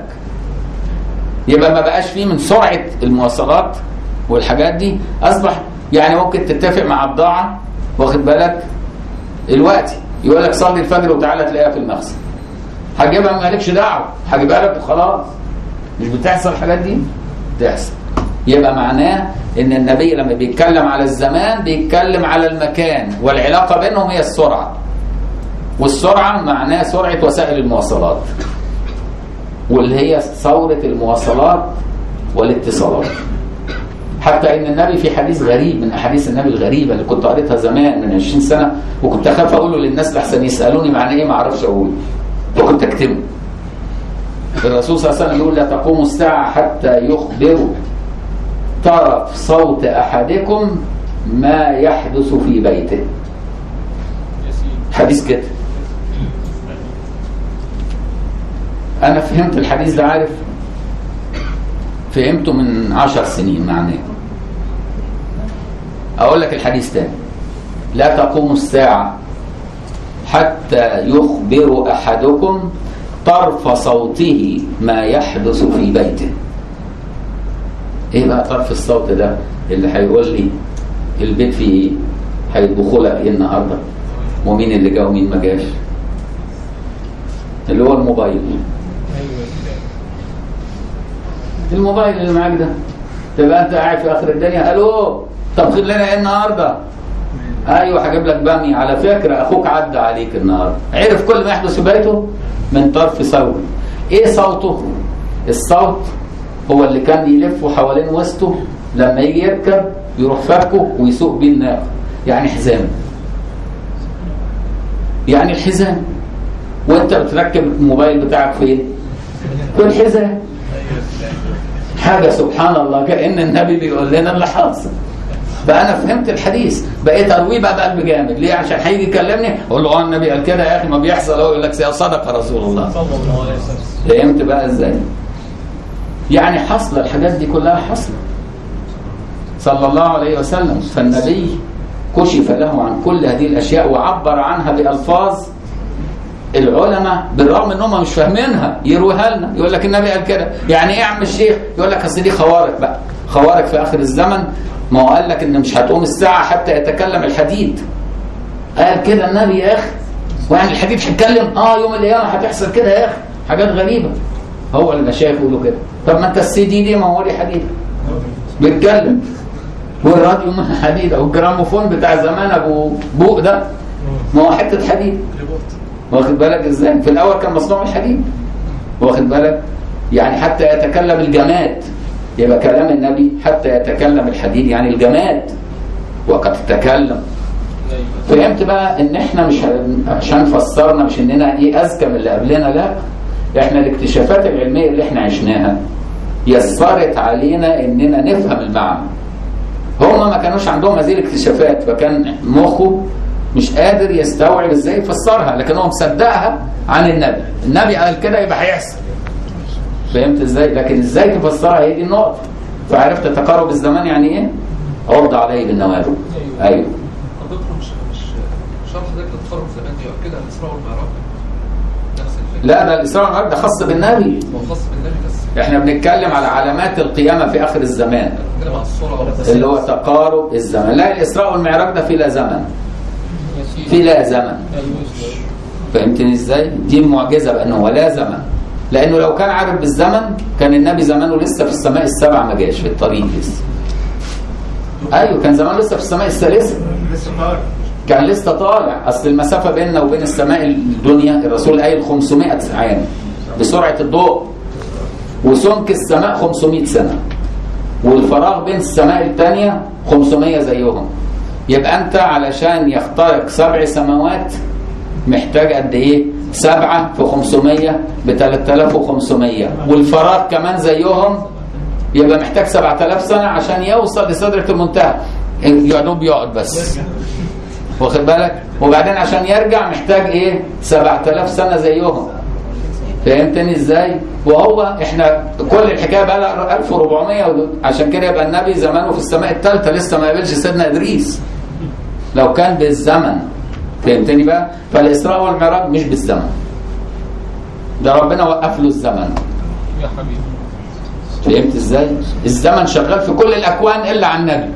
يبقى ما بقاش فيه من سرعه المواصلات والحاجات دي اصبح يعني ممكن تتفق مع بضاعه واخد بالك الوقت يقول لك صلي الفجر وتعالى تلاقيها في المخزن هجيبها مالكش دعوه هجيبها لك وخلاص مش بتحصل الحاجات دي بتحصل يبقى معناه ان النبي لما بيتكلم على الزمان بيتكلم على المكان والعلاقه بينهم هي السرعه والسرعه معناه سرعه وسائل المواصلات واللي هي ثوره المواصلات والاتصالات حتى ان النبي في حديث غريب من احاديث النبي الغريبه اللي كنت قريتها زمان من 20 سنه وكنت اخاف اقوله للناس لحسن يسالوني معناه ايه ما اعرفش اقول فكنت اكتبه الرسول صلى الله عليه وسلم يقول لا تقوم الساعه حتى يخبروا طرف صوت احدكم ما يحدث في بيته حديث كده انا فهمت الحديث ده عارف فهمته من عشر سنين معناه اقول لك الحديث تاني لا تقوم الساعة حتى يخبر احدكم طرف صوته ما يحدث في بيته ايه بقى طرف الصوت ده اللي هيقول لي البيت فيه ايه هيطبخوا لك ايه النهارده ومين اللي جه ومين ما جاش اللي هو الموبايل الموبايل اللي معاك ده تبقى انت قاعد في اخر الدنيا الو طب خد لنا ايه النهارده ايوه هجيب لك بامي على فكره اخوك عدى عليك النهارده عرف كل ما يحدث في بيته من طرف صوته ايه صوته الصوت هو اللي كان يلف حوالين وسطه لما يجي يركب يروح فكه ويسوق بيه الناقه يعني حزام يعني الحزام وانت بتركب الموبايل بتاعك فين في الحزام حاجه سبحان الله كان النبي بيقول لنا اللي حاصل فانا فهمت الحديث بقيت ارويه بقى بقلب جامد ليه عشان هيجي يكلمني اقول له اه النبي قال كده يا اخي ما بيحصل هو يقول لك صدق رسول الله صلى الله عليه وسلم فهمت بقى ازاي يعني حصل الحاجات دي كلها حصلت صلى الله عليه وسلم فالنبي كشف له عن كل هذه الاشياء وعبر عنها بالفاظ العلماء بالرغم ان هم مش فاهمينها يروها لنا يقول لك النبي قال كده يعني ايه يا عم الشيخ يقول لك اصل دي خوارق بقى خوارق في اخر الزمن ما هو قال لك ان مش هتقوم الساعه حتى يتكلم الحديد قال كده النبي يا اخي ويعني الحديد هيتكلم اه يوم القيامه هتحصل كده يا اخي حاجات غريبه هو المشايخ يقولوا كده طب ما انت السي دي دي ما هو لي حديد بيتكلم والراديو ما حديد او الجراموفون بتاع زمان ابو بوق ده ما هو حته حديد واخد بالك ازاي في الاول كان مصنوع من الحديد واخد بالك يعني حتى يتكلم الجماد يبقى كلام النبي حتى يتكلم الحديد يعني الجماد وقد تكلم فهمت بقى ان احنا مش ه- عشان فسرنا مش اننا ايه اذكى من اللي قبلنا لا احنا الاكتشافات العلميه اللي احنا عشناها يسرت علينا اننا نفهم المعنى هم ما كانوش عندهم هذه الاكتشافات فكان مخه مش قادر يستوعب ازاي يفسرها لكن هو مصدقها عن النبي النبي قال كده يبقى هيحصل فهمت ازاي لكن ازاي تفسرها هي دي النقطه فعرفت تقارب الزمان يعني ايه عض عليه بالنوافل ايوه حضرتك مش مش شرح حضرتك للتخرج زمان دي كده الاسراء والمعراج نفس الفكره لا ده الاسراء والمعراج ده خاص بالنبي هو خاص بالنبي بس احنا بنتكلم على علامات القيامه في اخر الزمان بنتكلم على الصوره اللي هو تقارب الزمن لا الاسراء والمعراج ده في لا زمن يسير في لا زمن ايوه يسير فهمتني ازاي دي المعجزه بانه هو لا زمن لانه لو كان عارف بالزمن كان النبي زمانه لسه في السماء السبع ما جاش في الطريق لسه ايوه كان زمانه لسه في السماء الثالثه كان لسه طالع اصل المسافه بيننا وبين السماء الدنيا الرسول قايل 500 عام بسرعه الضوء وسمك السماء 500 سنه والفراغ بين السماء الثانيه 500 زيهم يبقى انت علشان يخترق سبع سماوات محتاج قد ايه؟ سبعة في 500 ب 3500 والفراغ كمان زيهم يبقى محتاج 7000 سنة عشان يوصل لسدرة المنتهى يا دوب يقعد بس واخد بالك وبعدين عشان يرجع محتاج ايه 7000 سنة زيهم فهمتني ازاي وهو احنا كل الحكايه بقى لها 1400 ودول. عشان كده يبقى النبي زمانه في السماء الثالثه لسه ما قابلش سيدنا ادريس لو كان بالزمن فهمتني بقى فالاسراء والمعراج مش بالزمن ده ربنا وقف له الزمن يا حبيبي فهمت ازاي الزمن شغال في كل الاكوان الا عن النبي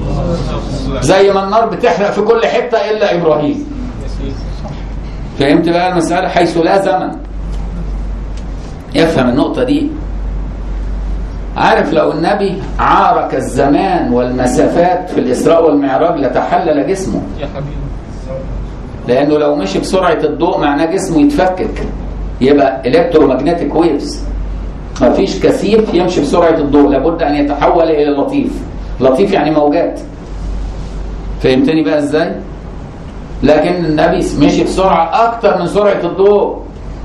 زي ما النار بتحرق في كل حته الا ابراهيم يسير فهمت بقى المسألة حيث لا زمن افهم النقطة دي عارف لو النبي عارك الزمان والمسافات في الإسراء والمعراج لتحلل جسمه يا حبيبي لأنه لو مشي بسرعة الضوء معناه جسمه يتفكك يبقى الكترومagnetic ويفز مفيش كثيف يمشي بسرعة الضوء لابد أن يتحول إلى لطيف لطيف يعني موجات فهمتني بقى إزاي؟ لكن النبي مشي بسرعة أكتر من سرعة الضوء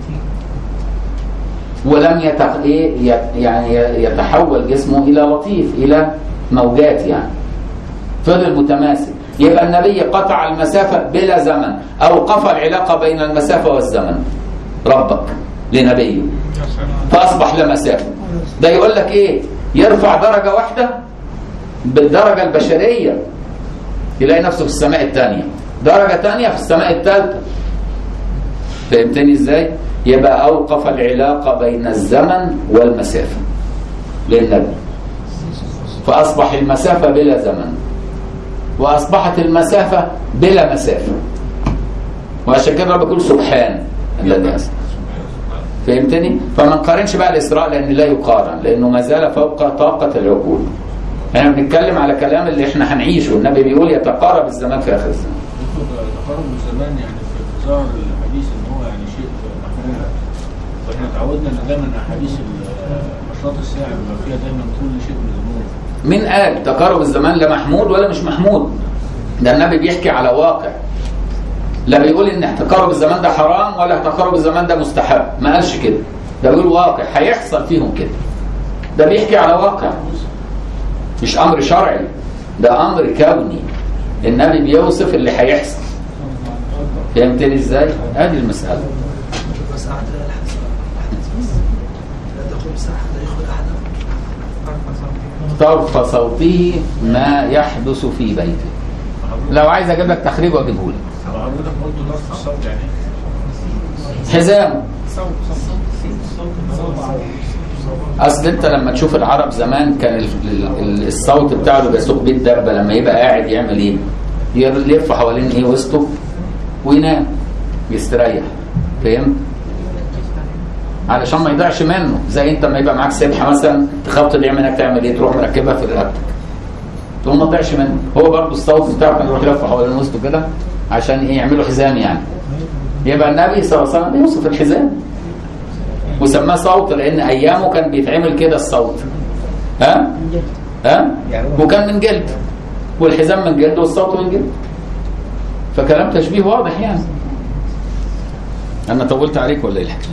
ولم يتح... إيه ي- يعني يتحول جسمه إلى لطيف إلى موجات يعني فضل متماسك يبقى النبي قطع المسافة بلا زمن أو قفى العلاقة بين المسافة والزمن ربك لنبيه فاصبح لا مسافه ده يقول لك ايه يرفع درجه واحده بالدرجه البشريه يلاقي نفسه في السماء الثانيه درجه ثانيه في السماء الثالثه فهمتني ازاي يبقى اوقف العلاقه بين الزمن والمسافه للنبي فاصبح المسافه بلا زمن واصبحت المسافه بلا مسافه وعشان كده بقول سبحان الذي اسرى فهمتني فما نقارنش بقى الاسراء لان لا يقارن لانه ما زال فوق طاقه العقول احنا بنتكلم على كلام اللي احنا هنعيشه النبي بيقول يتقارب الزمان في اخر الزمان تقارب الزمان يعني في ظاهر الحديث ان هو يعني شيء محمود واحنا اتعودنا ان دايما احاديث اشراط الساعه بيبقى فيها دايما كل شيء من الامور مين قال تقارب الزمان لا محمود ولا مش محمود ده النبي بيحكي على واقع لا بيقول ان تقارب الزمان ده حرام ولا تقارب الزمان ده مستحب ما قالش كده ده بيقول واقع هيحصل فيهم كده ده بيحكي على واقع مش امر شرعي ده امر كوني النبي بيوصف اللي هيحصل فهمتني ازاي ادي المساله بس قعد الحديث لا تقوم ساعة لا يخرج أحدا طرف صوته ما يحدث في بيته لو عايز اجيب لك تخريج واجيبه لك حضرتك قلت ضرب الصوت يعني حزام اصل انت لما تشوف العرب زمان كان ال- ال- الصوت بتاعه بيبقى صوت بيت دبه لما يبقى قاعد يعمل ايه؟ ير- يلف حوالين ايه وسطه وينام يستريح فهمت؟ علشان ما يضيعش منه زي انت لما يبقى معاك سبحه مثلا تخاف تضيع منك تعمل ايه؟ تروح مركبها في رقبتك تقوم ما تضيعش منه هو برضه الصوت بتاعه كان يروح يلف حوالين وسطه كده عشان ايه يعملوا حزام يعني يبقى النبي صلى الله عليه وسلم بيوصف الحزام وسماه صوت لان ايامه كان بيتعمل كده الصوت ها ها وكان من جلد والحزام من جلد والصوت من جلد فكلام تشبيه واضح يعني انا طولت عليك ولا ايه الحكايه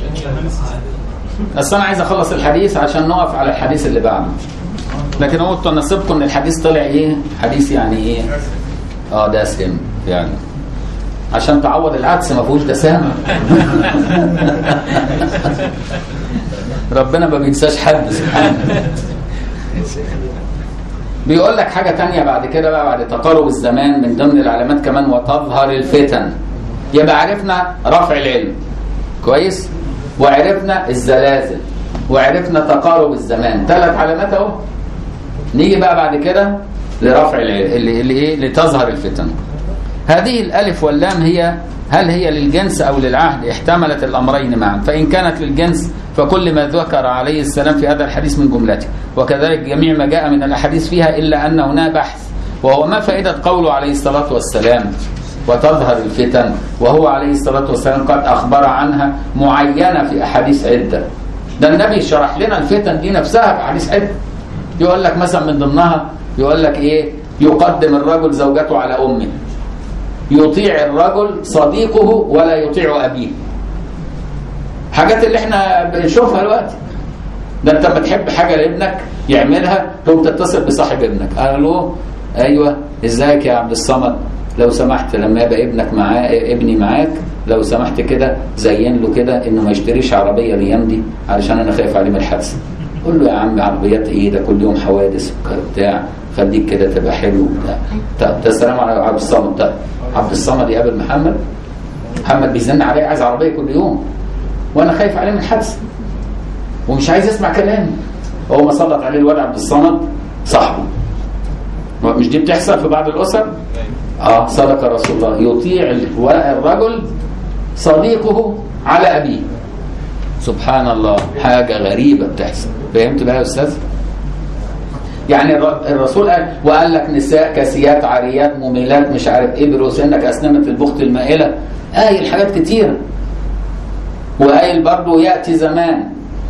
بس انا عايز اخلص الحديث عشان نقف على الحديث اللي بعده لكن هو تناسبكم ان الحديث طلع ايه حديث يعني ايه اه دسم يعني عشان تعوض العدس ما فيهوش دسامه ربنا ما بينساش حد سبحانه بيقول لك حاجة تانية بعد كده بقى بعد تقارب الزمان من ضمن العلامات كمان وتظهر الفتن يبقى عرفنا رفع العلم كويس وعرفنا الزلازل وعرفنا تقارب الزمان ثلاث علامات اهو نيجي بقى بعد كده لرفع العلم اللي, اللي ايه لتظهر الفتن هذه الالف واللام هي هل هي للجنس او للعهد احتملت الامرين معا فان كانت للجنس فكل ما ذكر عليه السلام في هذا الحديث من جملته وكذلك جميع ما جاء من الاحاديث فيها الا ان هنا بحث وهو ما فائده قوله عليه الصلاه والسلام وتظهر الفتن وهو عليه الصلاه والسلام قد اخبر عنها معينه في احاديث عده ده النبي شرح لنا الفتن دي نفسها في احاديث عده يقول لك مثلا من ضمنها يقول لك ايه يقدم الرجل زوجته على امه يطيع الرجل صديقه ولا يطيع ابيه حاجات اللي احنا بنشوفها دلوقتي ده انت لما تحب حاجه لابنك يعملها تقوم تتصل بصاحب ابنك الو ايوه ازيك يا عبد الصمد لو سمحت لما يبقى ابنك معاه ابني معاك لو سمحت كده زين له كده انه ما يشتريش عربيه الايام دي علشان انا خايف عليه من الحادثه قول له يا عم عربيات ايه ده كل يوم حوادث وبتاع خليك كده تبقى حلو وبتاع طب ده السلام على عبد الصمد ده عبد الصمد يقابل محمد محمد بيزن عليه عايز عربيه كل يوم وانا خايف عليه من الحادثه ومش عايز يسمع كلامي هو ما سلط عليه الواد عبد الصمد صاحبه مش دي بتحصل في بعض الاسر اه صدق رسول الله يطيع الرجل صديقه على ابيه سبحان الله حاجه غريبه بتحصل فهمت بقى يا استاذ يعني الرسول قال وقال لك نساء كاسيات عاريات مميلات مش عارف ايه بروسنة كاسنمه البخت المائله قايل حاجات كتيره وقايل برضه ياتي زمان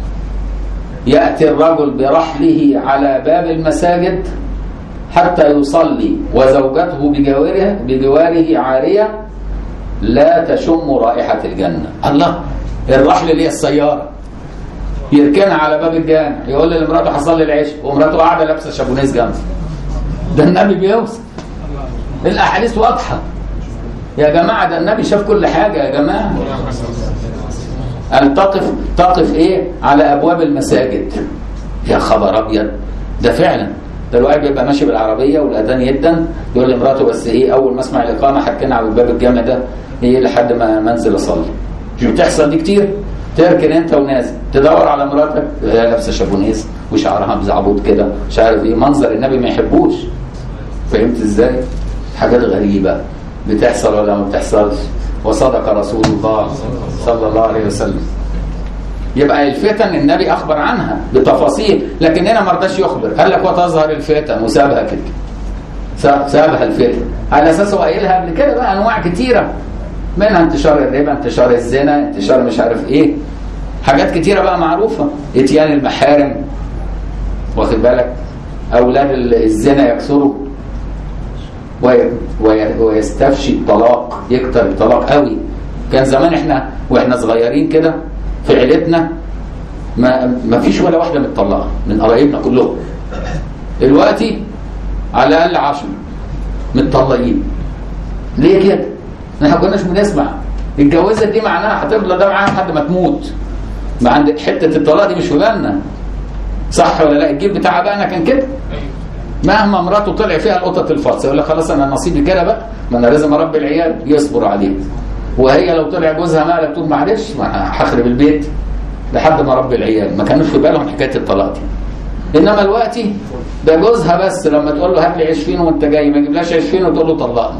ياتي الرجل برحله على باب المساجد حتى يصلي وزوجته بجواره بجواره عاريه لا تشم رائحه الجنه الله الرحل اللي هي السياره يركنها على باب الجامع يقول لمراته هصلي العشاء ومراته قاعده لابسه شابونيز جنبه ده النبي بيوصف الاحاديث واضحه يا جماعه ده النبي شاف كل حاجه يا جماعه قال تقف تقف ايه على ابواب المساجد يا خبر ابيض ده فعلا ده الواحد بيبقى ماشي بالعربيه والاذان يدن يقول لمراته بس ايه اول ما اسمع الاقامه حكينا على باب الجامع ده ايه لحد ما منزل اصلي مش بتحصل دي كتير تركن انت ونازل تدور على مراتك هي لابسه شابونيز وشعرها مزعبوط كده مش عارف ايه منظر النبي ما يحبوش فهمت ازاي؟ حاجات غريبه بتحصل ولا ما بتحصلش وصدق رسول الله صلى الله عليه وسلم يبقى الفتن النبي اخبر عنها بتفاصيل لكن هنا ما رضاش يخبر قال لك وتظهر الفتن وسابها كده ساب- سابها الفتن على اساس هو قايلها قبل كده بقى انواع كتيره منها انتشار الربا انتشار الزنا انتشار مش عارف ايه حاجات كتيره بقى معروفه اتيان المحارم واخد بالك اولاد ال- الزنا يكثروا وي- وي- ويستفشي الطلاق يكتر الطلاق قوي كان زمان احنا واحنا صغيرين كده في عيلتنا ما ما فيش ولا واحده متطلقه من قرايبنا كلهم دلوقتي على الاقل 10 متطلقين ليه كده؟ احنا ما كناش بنسمع اتجوزت دي معناها هتفضل ده معاها لحد ما تموت ما عندك حته الطلاق دي مش في بالنا صح ولا لا الجيل بتاع ابائنا كان كده مهما مراته طلع فيها القطط الفاصله يقول لك خلاص انا نصيبي كده بقى ما انا لازم اربي العيال يصبر عليه وهي لو طلع جوزها مالك تقول معلش ما أنا هخرب البيت لحد ما اربي العيال ما كانوش في بالهم حكايه الطلاق دي انما دلوقتي ده جوزها بس لما تقول له هات لي 20 وانت جاي ما يجيبلاش 20 وتقول له طلقني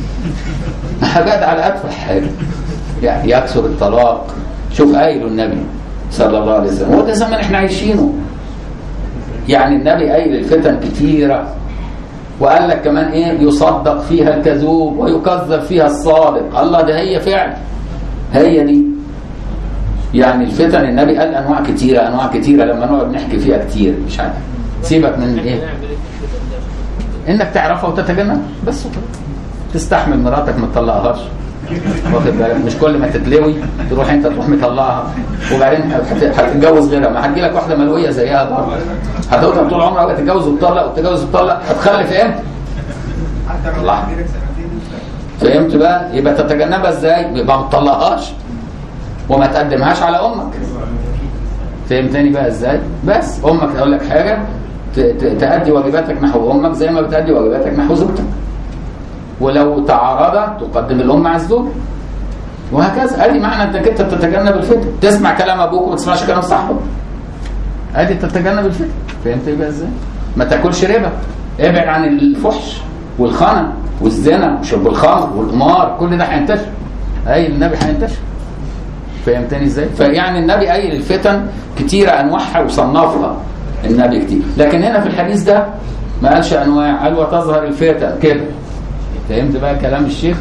حاجات على اتفه حاجه يعني يكثر الطلاق شوف قايله النبي صلى الله عليه وسلم هو ده زمن احنا عايشينه يعني النبي قايل الفتن كتيره وقال لك كمان ايه يصدق فيها الكذوب ويكذب فيها الصادق الله ده هي فعل هي دي يعني الفتن النبي قال انواع كتيره انواع كتيره لما نقعد نحكي فيها كتير مش عارف سيبك من ايه نعمل ايه في الفتن ده؟ انك تعرفها وتتجنبها بس وكده. تستحمل مراتك ما تطلقهاش واخد بالك مش كل ما تتلوي تروح انت تروح مطلقها وبعدين هت- هتتجوز غيرها ما هتجي لك واحده ملويه زيها برضه هتفضل طول عمرك تتجوز وتطلق وتتجوز وتطلق هتخلف امتى؟ الله فهمت بقى؟ يبقى تتجنبها ازاي؟ يبقى ما تطلقهاش وما تقدمهاش على امك فهمتني بقى ازاي؟ بس امك تقول لك حاجه ت- ت- تأدي واجباتك نحو امك زي ما بتأدي واجباتك نحو زوجتك ولو تعارض تقدم الام على الزوج وهكذا ادي معنى انك انت تتجنب الفتن تسمع كلام ابوك وما تسمعش كلام صاحبك ادي تتجنب الفتن فهمت بقى ازاي ما تاكلش ربا ابعد عن الفحش والخنا والزنا وشرب الخمر والقمار كل ده هينتشر اي النبي هينتشر فهمتني ازاي فيعني النبي قايل الفتن كتيره انواعها وصنفها النبي كتير لكن هنا في الحديث ده ما قالش انواع قال وتظهر الفتن كده فهمت بقى كلام الشيخ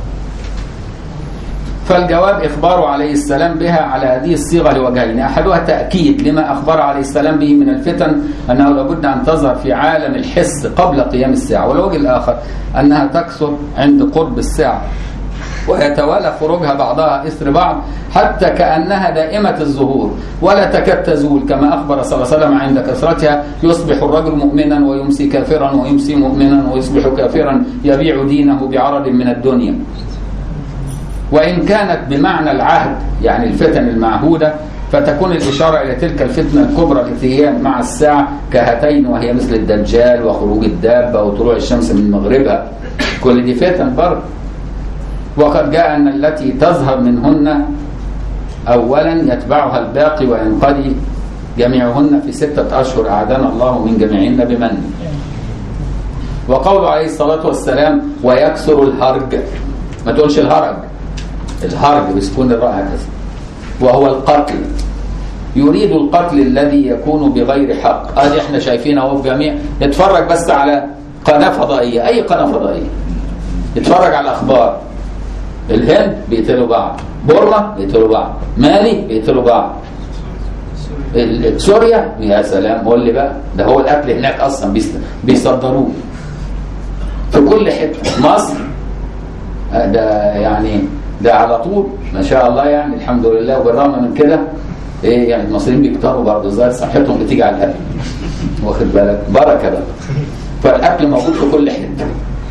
فالجواب إخباره عليه السلام بها على هذه الصيغة لوجهين أحدها تأكيد لما أخبر عليه السلام به من الفتن أنه لابد أن تظهر في عالم الحس قبل قيام الساعة والوجه الآخر أنها تكثر عند قرب الساعة ويتوالى خروجها بعضها إثر بعض حتى كأنها دائمة الظهور ولا تكاد تزول كما أخبر صلى الله عليه وسلم عند كثرتها يصبح الرجل مؤمنا ويمسي كافرا ويمسي مؤمنا ويصبح كافرا يبيع دينه بعرض من الدنيا وإن كانت بمعنى العهد يعني الفتن المعهودة فتكون الإشارة إلى تلك الفتنة الكبرى التي هي مع الساعة كهاتين وهي مثل الدجال وخروج الدابة وطلوع الشمس من مغربها كل دي فتن برضه وقد جاء أن التي تظهر منهن أولا يتبعها الباقي وينقضي جميعهن في ستة أشهر أعاذنا الله من جميعهن بمن وقوله عليه الصلاة والسلام ويكسر الهرج ما تقولش الهرج الهرج بسكون الراء هكذا وهو القتل يريد القتل الذي يكون بغير حق ادي احنا شايفين اهو في جميع اتفرج بس على قناه فضائيه اي قناه فضائيه اتفرج على الاخبار الهند بيقتلوا بعض بورما بيقتلوا بعض مالي بيقتلوا بعض ال- سوريا يا سلام قول لي بقى ده هو الاكل هناك اصلا بيست- بيصدروه في كل حته مصر آه، ده يعني ده على طول ما شاء الله يعني الحمد لله وبالرغم من كده ايه يعني المصريين بيكتروا برضه ظاهر صحتهم بتيجي على الاكل واخد بالك بركه بقى فالاكل موجود في كل حته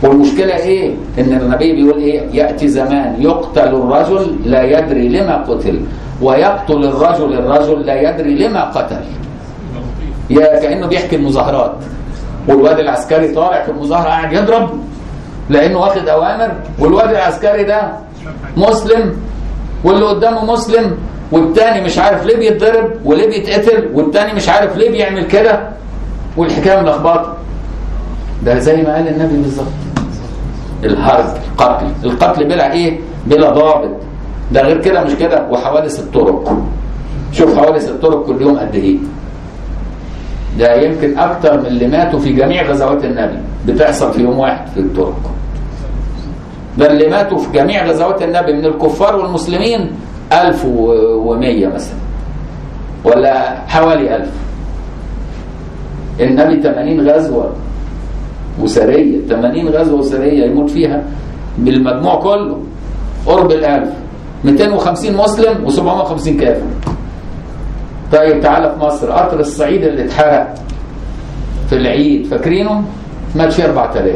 والمشكلة ايه ان النبي بيقول ايه يأتي زمان يقتل الرجل لا يدري لما قتل ويقتل الرجل الرجل لا يدري لما قتل يا كأنه بيحكي المظاهرات والواد العسكري طالع في المظاهرة قاعد يضرب لأنه واخد أوامر والواد العسكري ده مسلم واللي قدامه مسلم والتاني مش عارف ليه بيتضرب وليه بيتقتل والتاني مش عارف ليه بيعمل كده والحكاية ملخبطة ده زي ما قال النبي بالظبط الهرج القتل القتل بلا ايه بلا ضابط ده غير كده مش كده وحوادث الطرق شوف حوادث الطرق كل يوم قد ايه ده يمكن اكتر من اللي ماتوا في جميع غزوات النبي بتحصل في يوم واحد في الطرق ده اللي ماتوا في جميع غزوات النبي من الكفار والمسلمين 1100 مثلا ولا حوالي 1000 النبي 80 غزوه وسريه 80 غزوه وسريه يموت فيها بالمجموع كله قرب الألف 250 مسلم و750 كافر طيب تعالى في مصر قطر الصعيد اللي اتحرق في العيد فاكرينه مات فيه 4000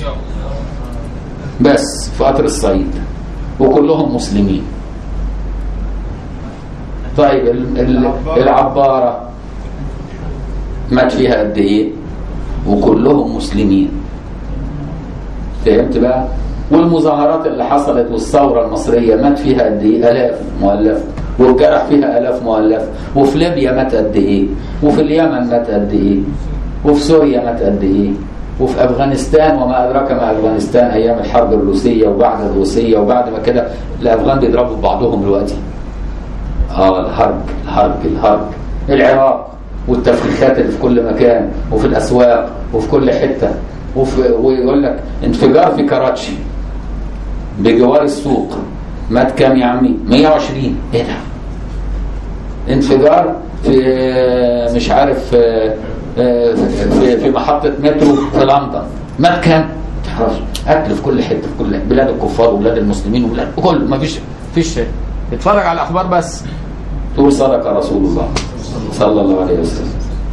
بس في قطر الصعيد وكلهم مسلمين طيب ال- ال- العبارة مات فيها قد ايه وكلهم مسلمين فهمت بقى والمظاهرات اللي حصلت والثورة المصرية مات فيها قد ايه الاف مؤلفة والجرح فيها الاف مؤلفة وفي ليبيا مات قد ايه وفي اليمن مات قد ايه وفي سوريا مات قد ايه وفي افغانستان وما ادراك ما افغانستان ايام الحرب الروسيه وبعد الروسيه وبعد ما كده الافغان بيضربوا في بعضهم دلوقتي اه الحرب الحرب الحرب العراق والتفريخات اللي في كل مكان وفي الاسواق وفي كل حته وفي ويقول لك انفجار في كراتشي بجوار السوق مات كام يا عمي 120 ايه ده انفجار في مش عارف في في محطة مترو في لندن مات كام؟ تعرفش قتل في كل حتة في كل بلاد الكفار وبلاد المسلمين وبلاد كل ما فيش فيش شيء اتفرج على الأخبار بس تقول صدق رسول الله صلى الله عليه وسلم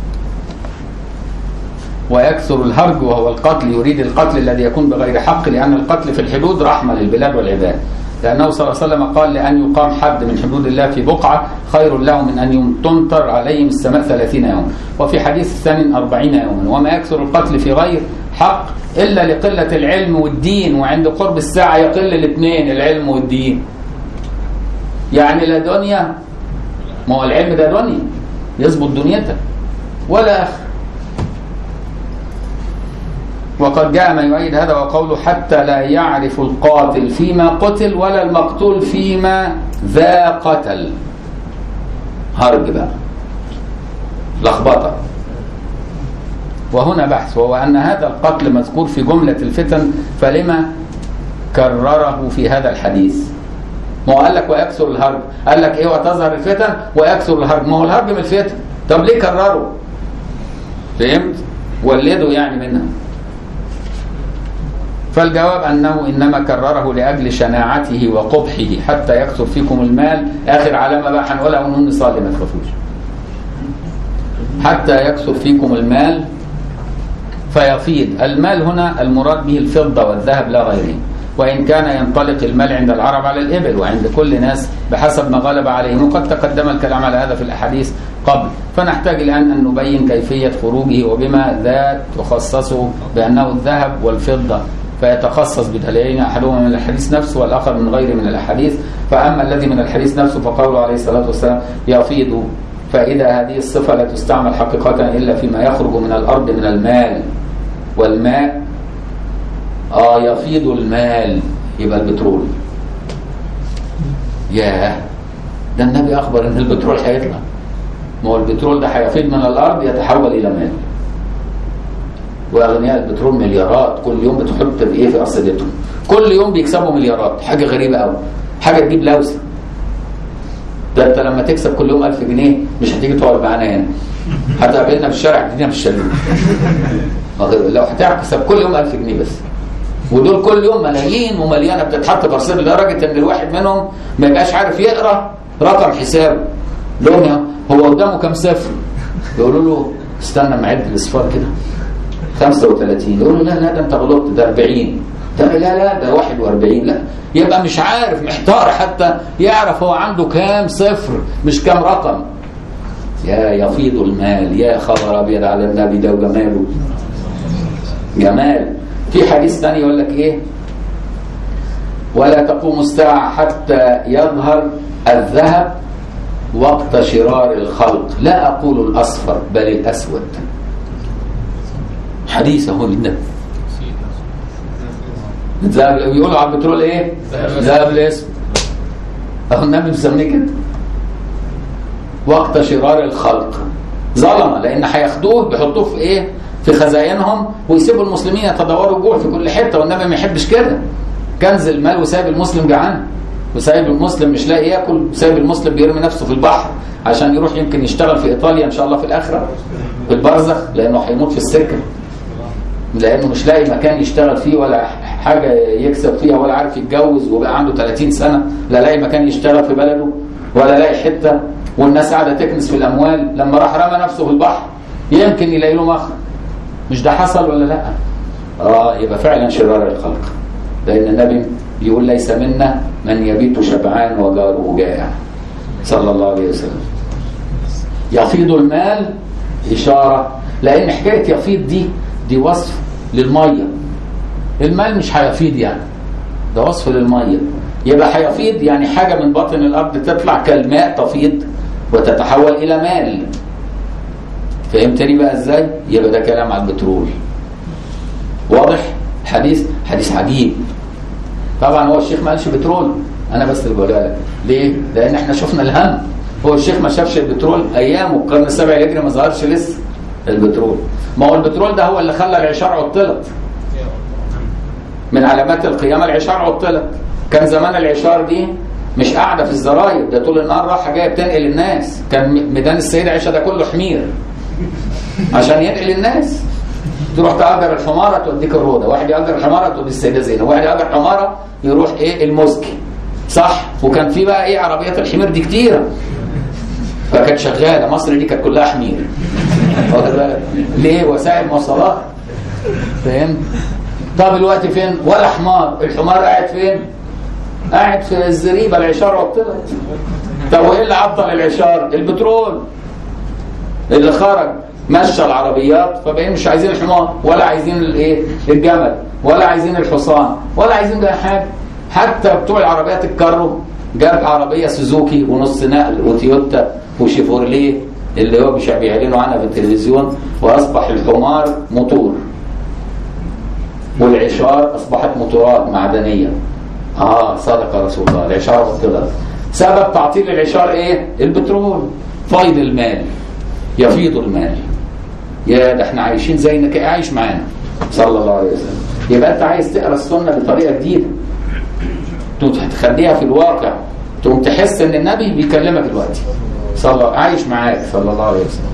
ويكثر الهرج وهو القتل يريد القتل الذي يكون بغير حق لأن القتل في الحدود رحمة للبلاد والعباد لأنه صلى الله عليه وسلم قال لأن يقام حد من حدود الله في بقعة خير له من أن تمطر عليهم السماء ثلاثين يوما وفي حديث الثاني أربعين يوما وما يكثر القتل في غير حق إلا لقلة العلم والدين وعند قرب الساعة يقل الاثنين العلم والدين يعني لا دنيا ما هو العلم ده دنيا يظبط دنيتك ولا آخر وقد جاء ما يؤيد هذا وقوله حتى لا يعرف القاتل فيما قتل ولا المقتول فيما ذا قتل هرج بقى لخبطة وهنا بحث وهو أن هذا القتل مذكور في جملة الفتن فلما كرره في هذا الحديث ما هو قال لك ويكثر الهرج قال لك ايه وتظهر الفتن ويكثر الهرج ما هو الهرج من الفتن طب ليه كرره فهمت ولدوا يعني منها فالجواب أنه إنما كرره لأجل شناعته وقبحه حتى يكثر فيكم المال آخر علامة بقى هنقولها ونقول نصلي ما تخافوش حتى يكثر فيكم المال فيفيض المال هنا المراد به الفضة والذهب لا غيره وإن كان ينطلق المال عند العرب على الإبل وعند كل ناس بحسب ما غلب عليهم وقد تقدم الكلام على هذا في الأحاديث قبل فنحتاج الآن أن نبين كيفية خروجه وبما ذا تخصصه بأنه الذهب والفضة فيتخصص بدليلين احدهما من الحديث نفسه والاخر من غيره من الاحاديث فاما الذي من الحديث نفسه فقوله عليه الصلاه والسلام يفيض فاذا هذه الصفه لا تستعمل حقيقه الا فيما يخرج من الارض من المال والماء اه يفيض المال يبقى البترول ياه ده النبي اخبر ان البترول هيطلع ما هو البترول ده هيفيض من الارض يتحول الى مال واغنياء البترول مليارات كل يوم بتحط في ايه في ارصدتهم كل يوم بيكسبوا مليارات حاجه غريبه قوي حاجه تجيب لوسه ده انت لما تكسب كل يوم 1000 جنيه مش هتيجي تقعد معانا هنا هتقابلنا في الشارع تدينا في الشلوت لو هتكسب كل يوم 1000 جنيه بس ودول كل يوم ملايين ومليانه بتتحط في ارصده لدرجه ان الواحد منهم ما يبقاش عارف يقرا رقم حسابه لهم هو قدامه كام صفر يقولوا له استنى معد الاصفار كده 35 يقول له لا لا ده انت غلطت ده 40 ده لا لا ده 41 لا يبقى مش عارف محتار حتى يعرف هو عنده كام صفر مش كام رقم يا يفيض المال يا خبر ابيض على النبي ده وجماله جمال في حديث ثاني يقول لك ايه ولا تقوم الساعة حتى يظهر الذهب وقت شرار الخلق لا أقول الأصفر بل الأسود حديث اهو للنبي الذهب بيقولوا على البترول ايه؟ ذهب الاسود اهو النبي مسميه كده وقت شرار الخلق ظلمة لان هياخدوه بيحطوه في ايه؟ في خزائنهم ويسيبوا المسلمين يتدوروا جوع في كل حته والنبي ما يحبش كده كنز المال وسايب المسلم جعان وسايب المسلم مش لاقي ياكل وسايب المسلم بيرمي نفسه في البحر عشان يروح يمكن يشتغل في ايطاليا ان شاء الله في الاخره في البرزخ لانه هيموت في السكه لانه مش لاقي مكان يشتغل فيه ولا حاجه يكسب فيها ولا عارف يتجوز وبقى عنده 30 سنه لا لاقي مكان يشتغل في بلده ولا لاقي حته والناس قاعده تكنس في الاموال لما راح رمى نفسه في البحر يمكن يلاقي له مخرج مش ده حصل ولا لا؟ اه يبقى فعلا شرار الخلق لان النبي بيقول ليس منا من يبيت شبعان وجاره جائع صلى الله عليه وسلم يفيض المال إشارة لأن حكاية يفيض دي دي وصف للمية المال مش هيفيض يعني ده وصف للمية يبقى هيفيض يعني حاجة من باطن الأرض تطلع كالماء تفيض وتتحول إلى مال فهمتني بقى ازاي؟ يبقى ده كلام على البترول واضح؟ حديث حديث عجيب طبعا هو الشيخ ما قالش بترول انا بس اللي بقولها لك ليه؟ لان احنا شفنا الهم هو الشيخ ما شافش البترول ايامه القرن السابع الهجري ما ظهرش لسه البترول ما هو البترول ده هو اللي خلى العشار عطلت من علامات القيامه العشار عطلت كان زمان العشار دي مش قاعده في الزراير ده طول النهار رايحه جايه بتنقل الناس كان ميدان السيده عائشه ده كله حمير عشان ينقل الناس تروح تأجر الحمارة توديك الروضة واحد يأجر الحمارة تودي السيدة زينب واحد يأجر حمارة يروح ايه المسكي صح وكان في بقى ايه عربيات الحمير دي كتيرة فكانت شغالة مصر دي كانت كلها حمير واخد بالك ليه وسائل مواصلات فهمت طب الوقت فين ولا حمار الحمار قاعد فين قاعد في الزريبة العشار عطلت طب وايه اللي عطل العشار البترول اللي خرج مشى العربيات فبقينا مش عايزين الحمار ولا عايزين الايه الجمل ولا عايزين الحصان ولا عايزين اي حاجه حتى بتوع العربيات الكارو جاب عربيه سوزوكي ونص نقل وتويوتا وشيفورليه اللي هو مش بيعلنوا عنها في التلفزيون واصبح الحمار موتور والعشار اصبحت موتورات معدنيه اه صدق رسول الله العشار والطلع سبب تعطيل العشار ايه البترول فيض المال يفيض المال يا ده احنا عايشين زي انك عايش معانا صلى الله عليه وسلم يبقى انت عايز تقرا السنه بطريقه جديده تخليها في الواقع تقوم تحس ان النبي بيكلمك دلوقتي صلى عايش معاك صلى الله عليه وسلم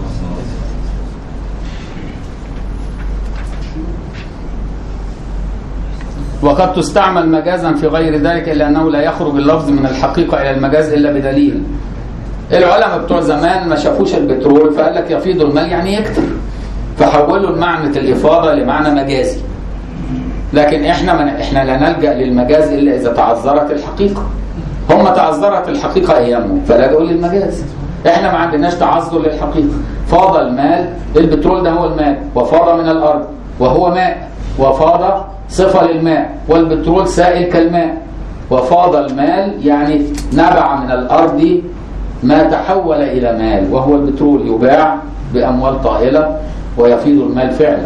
وقد تستعمل مجازا في غير ذلك الا انه لا يخرج اللفظ من الحقيقه الى المجاز الا بدليل العلماء بتوع زمان ما شافوش البترول فقال لك يفيض المال يعني يكتر فحولوا المعنى الافاضه لمعنى مجازي لكن احنا من احنا لا نلجا للمجاز الا اذا تعذرت الحقيقه هم تعذرت الحقيقه ايامهم فلجأوا للمجاز احنا ما عندناش تعذر للحقيقه فاض المال البترول ده هو المال وفاض من الارض وهو ماء وفاض صفه للماء والبترول سائل كالماء وفاض المال يعني نبع من الارض ما تحول إلى مال وهو البترول يباع بأموال طائلة ويفيض المال فعلا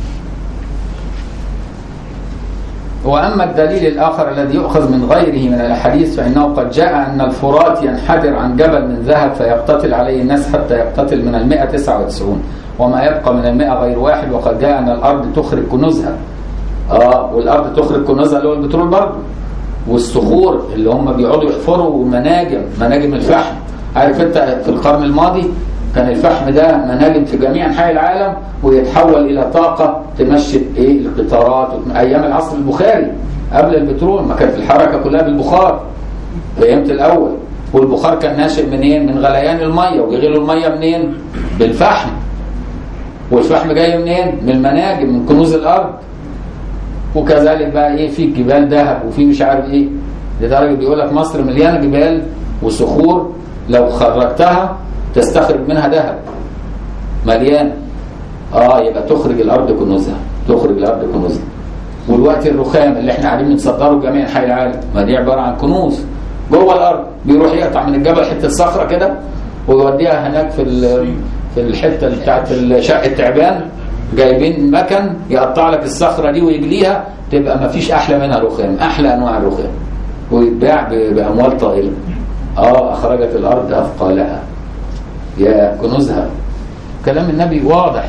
وأما الدليل الآخر الذي يؤخذ من غيره من الأحاديث فإنه قد جاء أن الفرات ينحدر عن جبل من ذهب فيقتتل عليه الناس حتى يقتتل من المئة تسعة وتسعون وما يبقى من المئة غير واحد وقد جاء أن الأرض تخرج كنوزها آه والأرض تخرج كنوزها اللي هو البترول برضه والصخور اللي هم بيقعدوا يحفروا مناجم مناجم الفحم عارف انت في القرن الماضي كان الفحم ده مناجم في جميع انحاء العالم ويتحول الى طاقه تمشي ايه القطارات ايام العصر البخاري قبل البترول ما كانت الحركه كلها بالبخار فهمت الاول والبخار كان ناشئ منين؟ من غليان الميه ويغلوا الميه منين؟ بالفحم والفحم جاي منين؟ من المناجم من كنوز الارض وكذلك بقى ايه في جبال ذهب وفي مش عارف ايه لدرجه بيقول لك مصر مليانه جبال وصخور لو خرجتها تستخرج منها ذهب مليانه اه يبقى تخرج الارض كنوزها تخرج الارض كنوزها والوقت الرخام اللي احنا قاعدين بنصدره لجميع انحاء العالم ما دي عباره عن كنوز جوه الارض بيروح يقطع من الجبل حته صخره كده ويوديها هناك في ال- في الحته بتاعت شق التعبان جايبين مكن يقطع لك الصخره دي ويجليها تبقى ما فيش احلى منها رخام احلى انواع الرخام ويتباع ب- باموال طائله اه اخرجت الارض اثقالها يا كنوزها كلام النبي واضح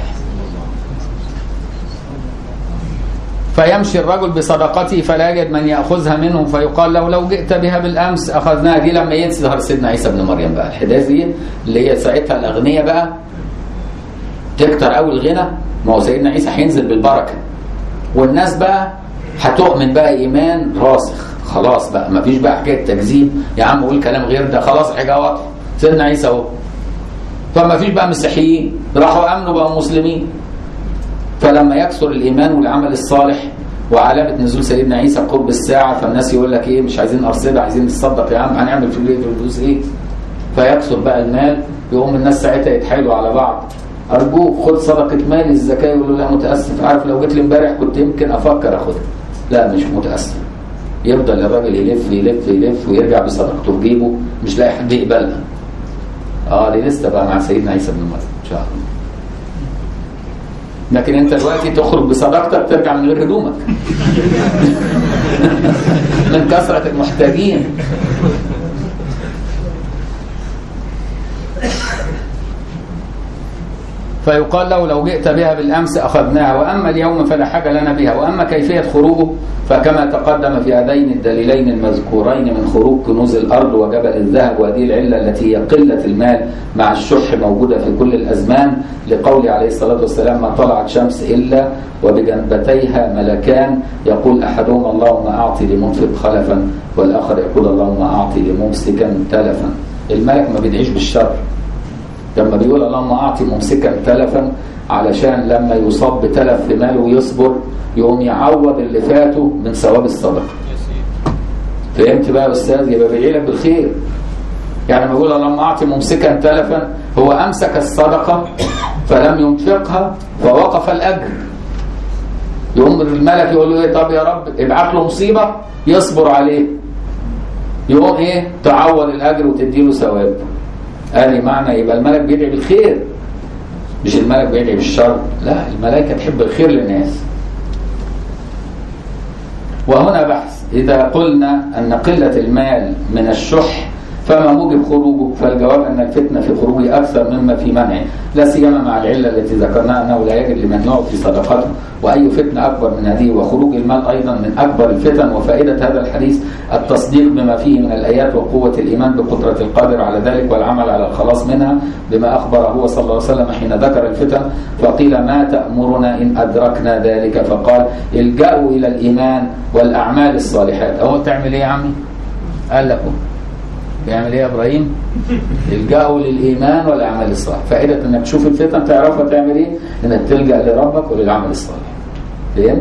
فيمشي الرجل بصدقته فلا يجد من ياخذها منه فيقال له لو جئت بها بالامس اخذناها دي لما يظهر سيدنا عيسى ابن مريم بقى الحداث دي اللي هي ساعتها الاغنياء بقى تكتر قوي الغنى ما هو سيدنا عيسى هينزل بالبركه والناس بقى هتؤمن بقى ايمان راسخ خلاص بقى ما فيش بقى حكايه تكذيب يا عم قول كلام غير ده خلاص حاجه واضحه سيدنا عيسى اهو فما فيش بقى مسيحيين راحوا امنوا بقوا مسلمين فلما يكثر الايمان والعمل الصالح وعلامه نزول سيدنا عيسى قرب الساعه فالناس يقول لك ايه مش عايزين ارصده عايزين نتصدق يا عم هنعمل في البيت الفلوس ايه فيكثر بقى المال يقوم الناس ساعتها يتحايلوا على بعض ارجوك خد صدقه مال الزكاه يقول له لا متاسف عارف لو جيت لي امبارح كنت يمكن افكر اخدها لا مش متاسف يفضل الراجل يلف يلف يلف ويرجع بصدقته في جيبه مش لاقي حد يقبلها اه دي لسه بقى مع سيدنا عيسى بن مريم ان شاء الله لكن انت دلوقتي تخرج بصداقتك ترجع من غير هدومك من كثرة المحتاجين فيقال له لو جئت بها بالامس اخذناها واما اليوم فلا حاجه لنا بها واما كيفيه خروجه فكما تقدم في هذين الدليلين المذكورين من خروج كنوز الارض وجبل الذهب وهذه العله التي هي قله المال مع الشح موجوده في كل الازمان لقول عليه الصلاه والسلام ما طلعت شمس الا وبجنبتيها ملكان يقول احدهما اللهم اعطي لمنفق خلفا والاخر يقول اللهم اعطي لممسكا تلفا الملك ما بيدعيش بالشر لما بيقول اللهم اعطي ممسكا تلفا علشان لما يصاب بتلف في ماله ويصبر يقوم يعوض اللي فاته من ثواب الصدقه فهمت بقى يا استاذ يبقى بيدعي لك بالخير يعني لما يقول اللهم اعطي ممسكا تلفا هو امسك الصدقه فلم ينفقها فوقف الاجر يقوم الملك يقول له ايه طب يا رب ابعت له مصيبه يصبر عليه يقوم ايه تعوض الاجر وتديله ثواب ادي معنى يبقى الملك بيدعي بالخير مش الملك بيدعي بالشر لا الملائكه تحب الخير للناس وهنا بحث إذا قلنا أن قلة المال من الشح فما موجب خروجه فالجواب أن الفتنة في خروجه أكثر مما في منعه لا سيما مع العلة التي ذكرناها أنه لا يجب لمن يعطي صدقته وأي فتنة أكبر من هذه وخروج المال أيضا من أكبر الفتن وفائدة هذا الحديث التصديق بما فيه من الآيات وقوة الإيمان بقدرة القادر على ذلك والعمل على الخلاص منها بما أخبر هو صلى الله عليه وسلم حين ذكر الفتن فقيل ما تأمرنا إن أدركنا ذلك فقال الجأوا إلى الإيمان والأعمال الصالحات أهو تعمل إيه يا عمي؟ قال لكم يعمل ايه يا ابراهيم؟ الجأوا للايمان والاعمال الصالحه، فائده انك تشوف الفتن تعرفها تعمل ايه؟ انك تلجأ لربك وللعمل الصالح. فهمت؟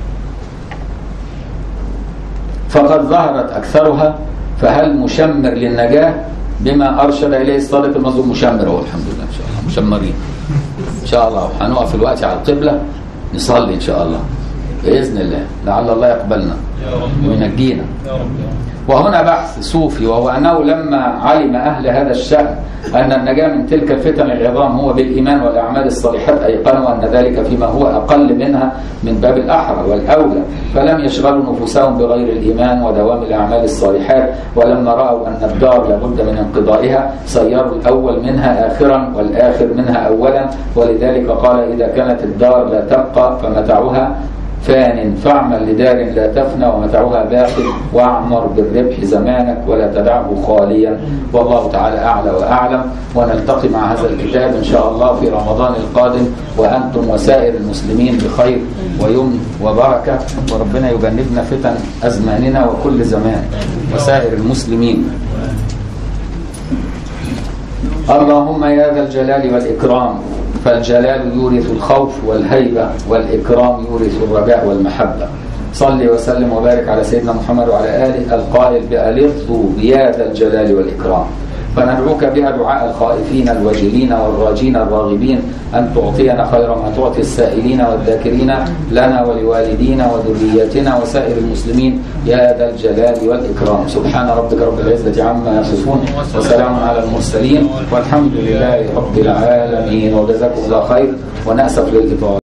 فقد ظهرت اكثرها فهل مشمر للنجاه بما ارشد اليه الصادق المظلوم مشمر هو الحمد لله ان شاء الله مشمرين. ان شاء الله هنقف الوقت على القبله نصلي ان شاء الله باذن الله لعل الله يقبلنا وينجينا. وهنا بحث صوفي وهو أنه لما علم أهل هذا الشأن أن النجاة من تلك الفتن العظام هو بالإيمان والأعمال الصالحات أيقنوا أن ذلك فيما هو أقل منها من باب الأحرى والأولى فلم يشغلوا نفوسهم بغير الإيمان ودوام الأعمال الصالحات ولما رأوا أن الدار لابد من انقضائها صيروا الأول منها آخرا والآخر منها أولا ولذلك قال إذا كانت الدار لا تبقى فمتاعها فان فاعمل لدار لا تفنى ومتاعها باق واعمر بالربح زمانك ولا تدعه خاليا والله تعالى اعلى واعلم ونلتقي مع هذا الكتاب ان شاء الله في رمضان القادم وانتم وسائر المسلمين بخير ويمن وبركه وربنا يجنبنا فتن ازماننا وكل زمان وسائر المسلمين اللهم يا ذا الجلال والاكرام فالجلال يورث الخوف والهيبة والإكرام يورث الرجاء والمحبة صل وسلم وبارك على سيدنا محمد وعلى آله القائل بألظوا بياد الجلال والإكرام فندعوك بها دعاء الخائفين الوجلين والراجين الراغبين أن تعطينا خير ما تعطي السائلين والذاكرين لنا ولوالدينا وذرياتنا وسائر المسلمين يا ذا الجلال والإكرام سبحان ربك رب العزة عما يصفون وسلام على المرسلين والحمد لله رب العالمين وجزاكم الله خير ونأسف للإطالة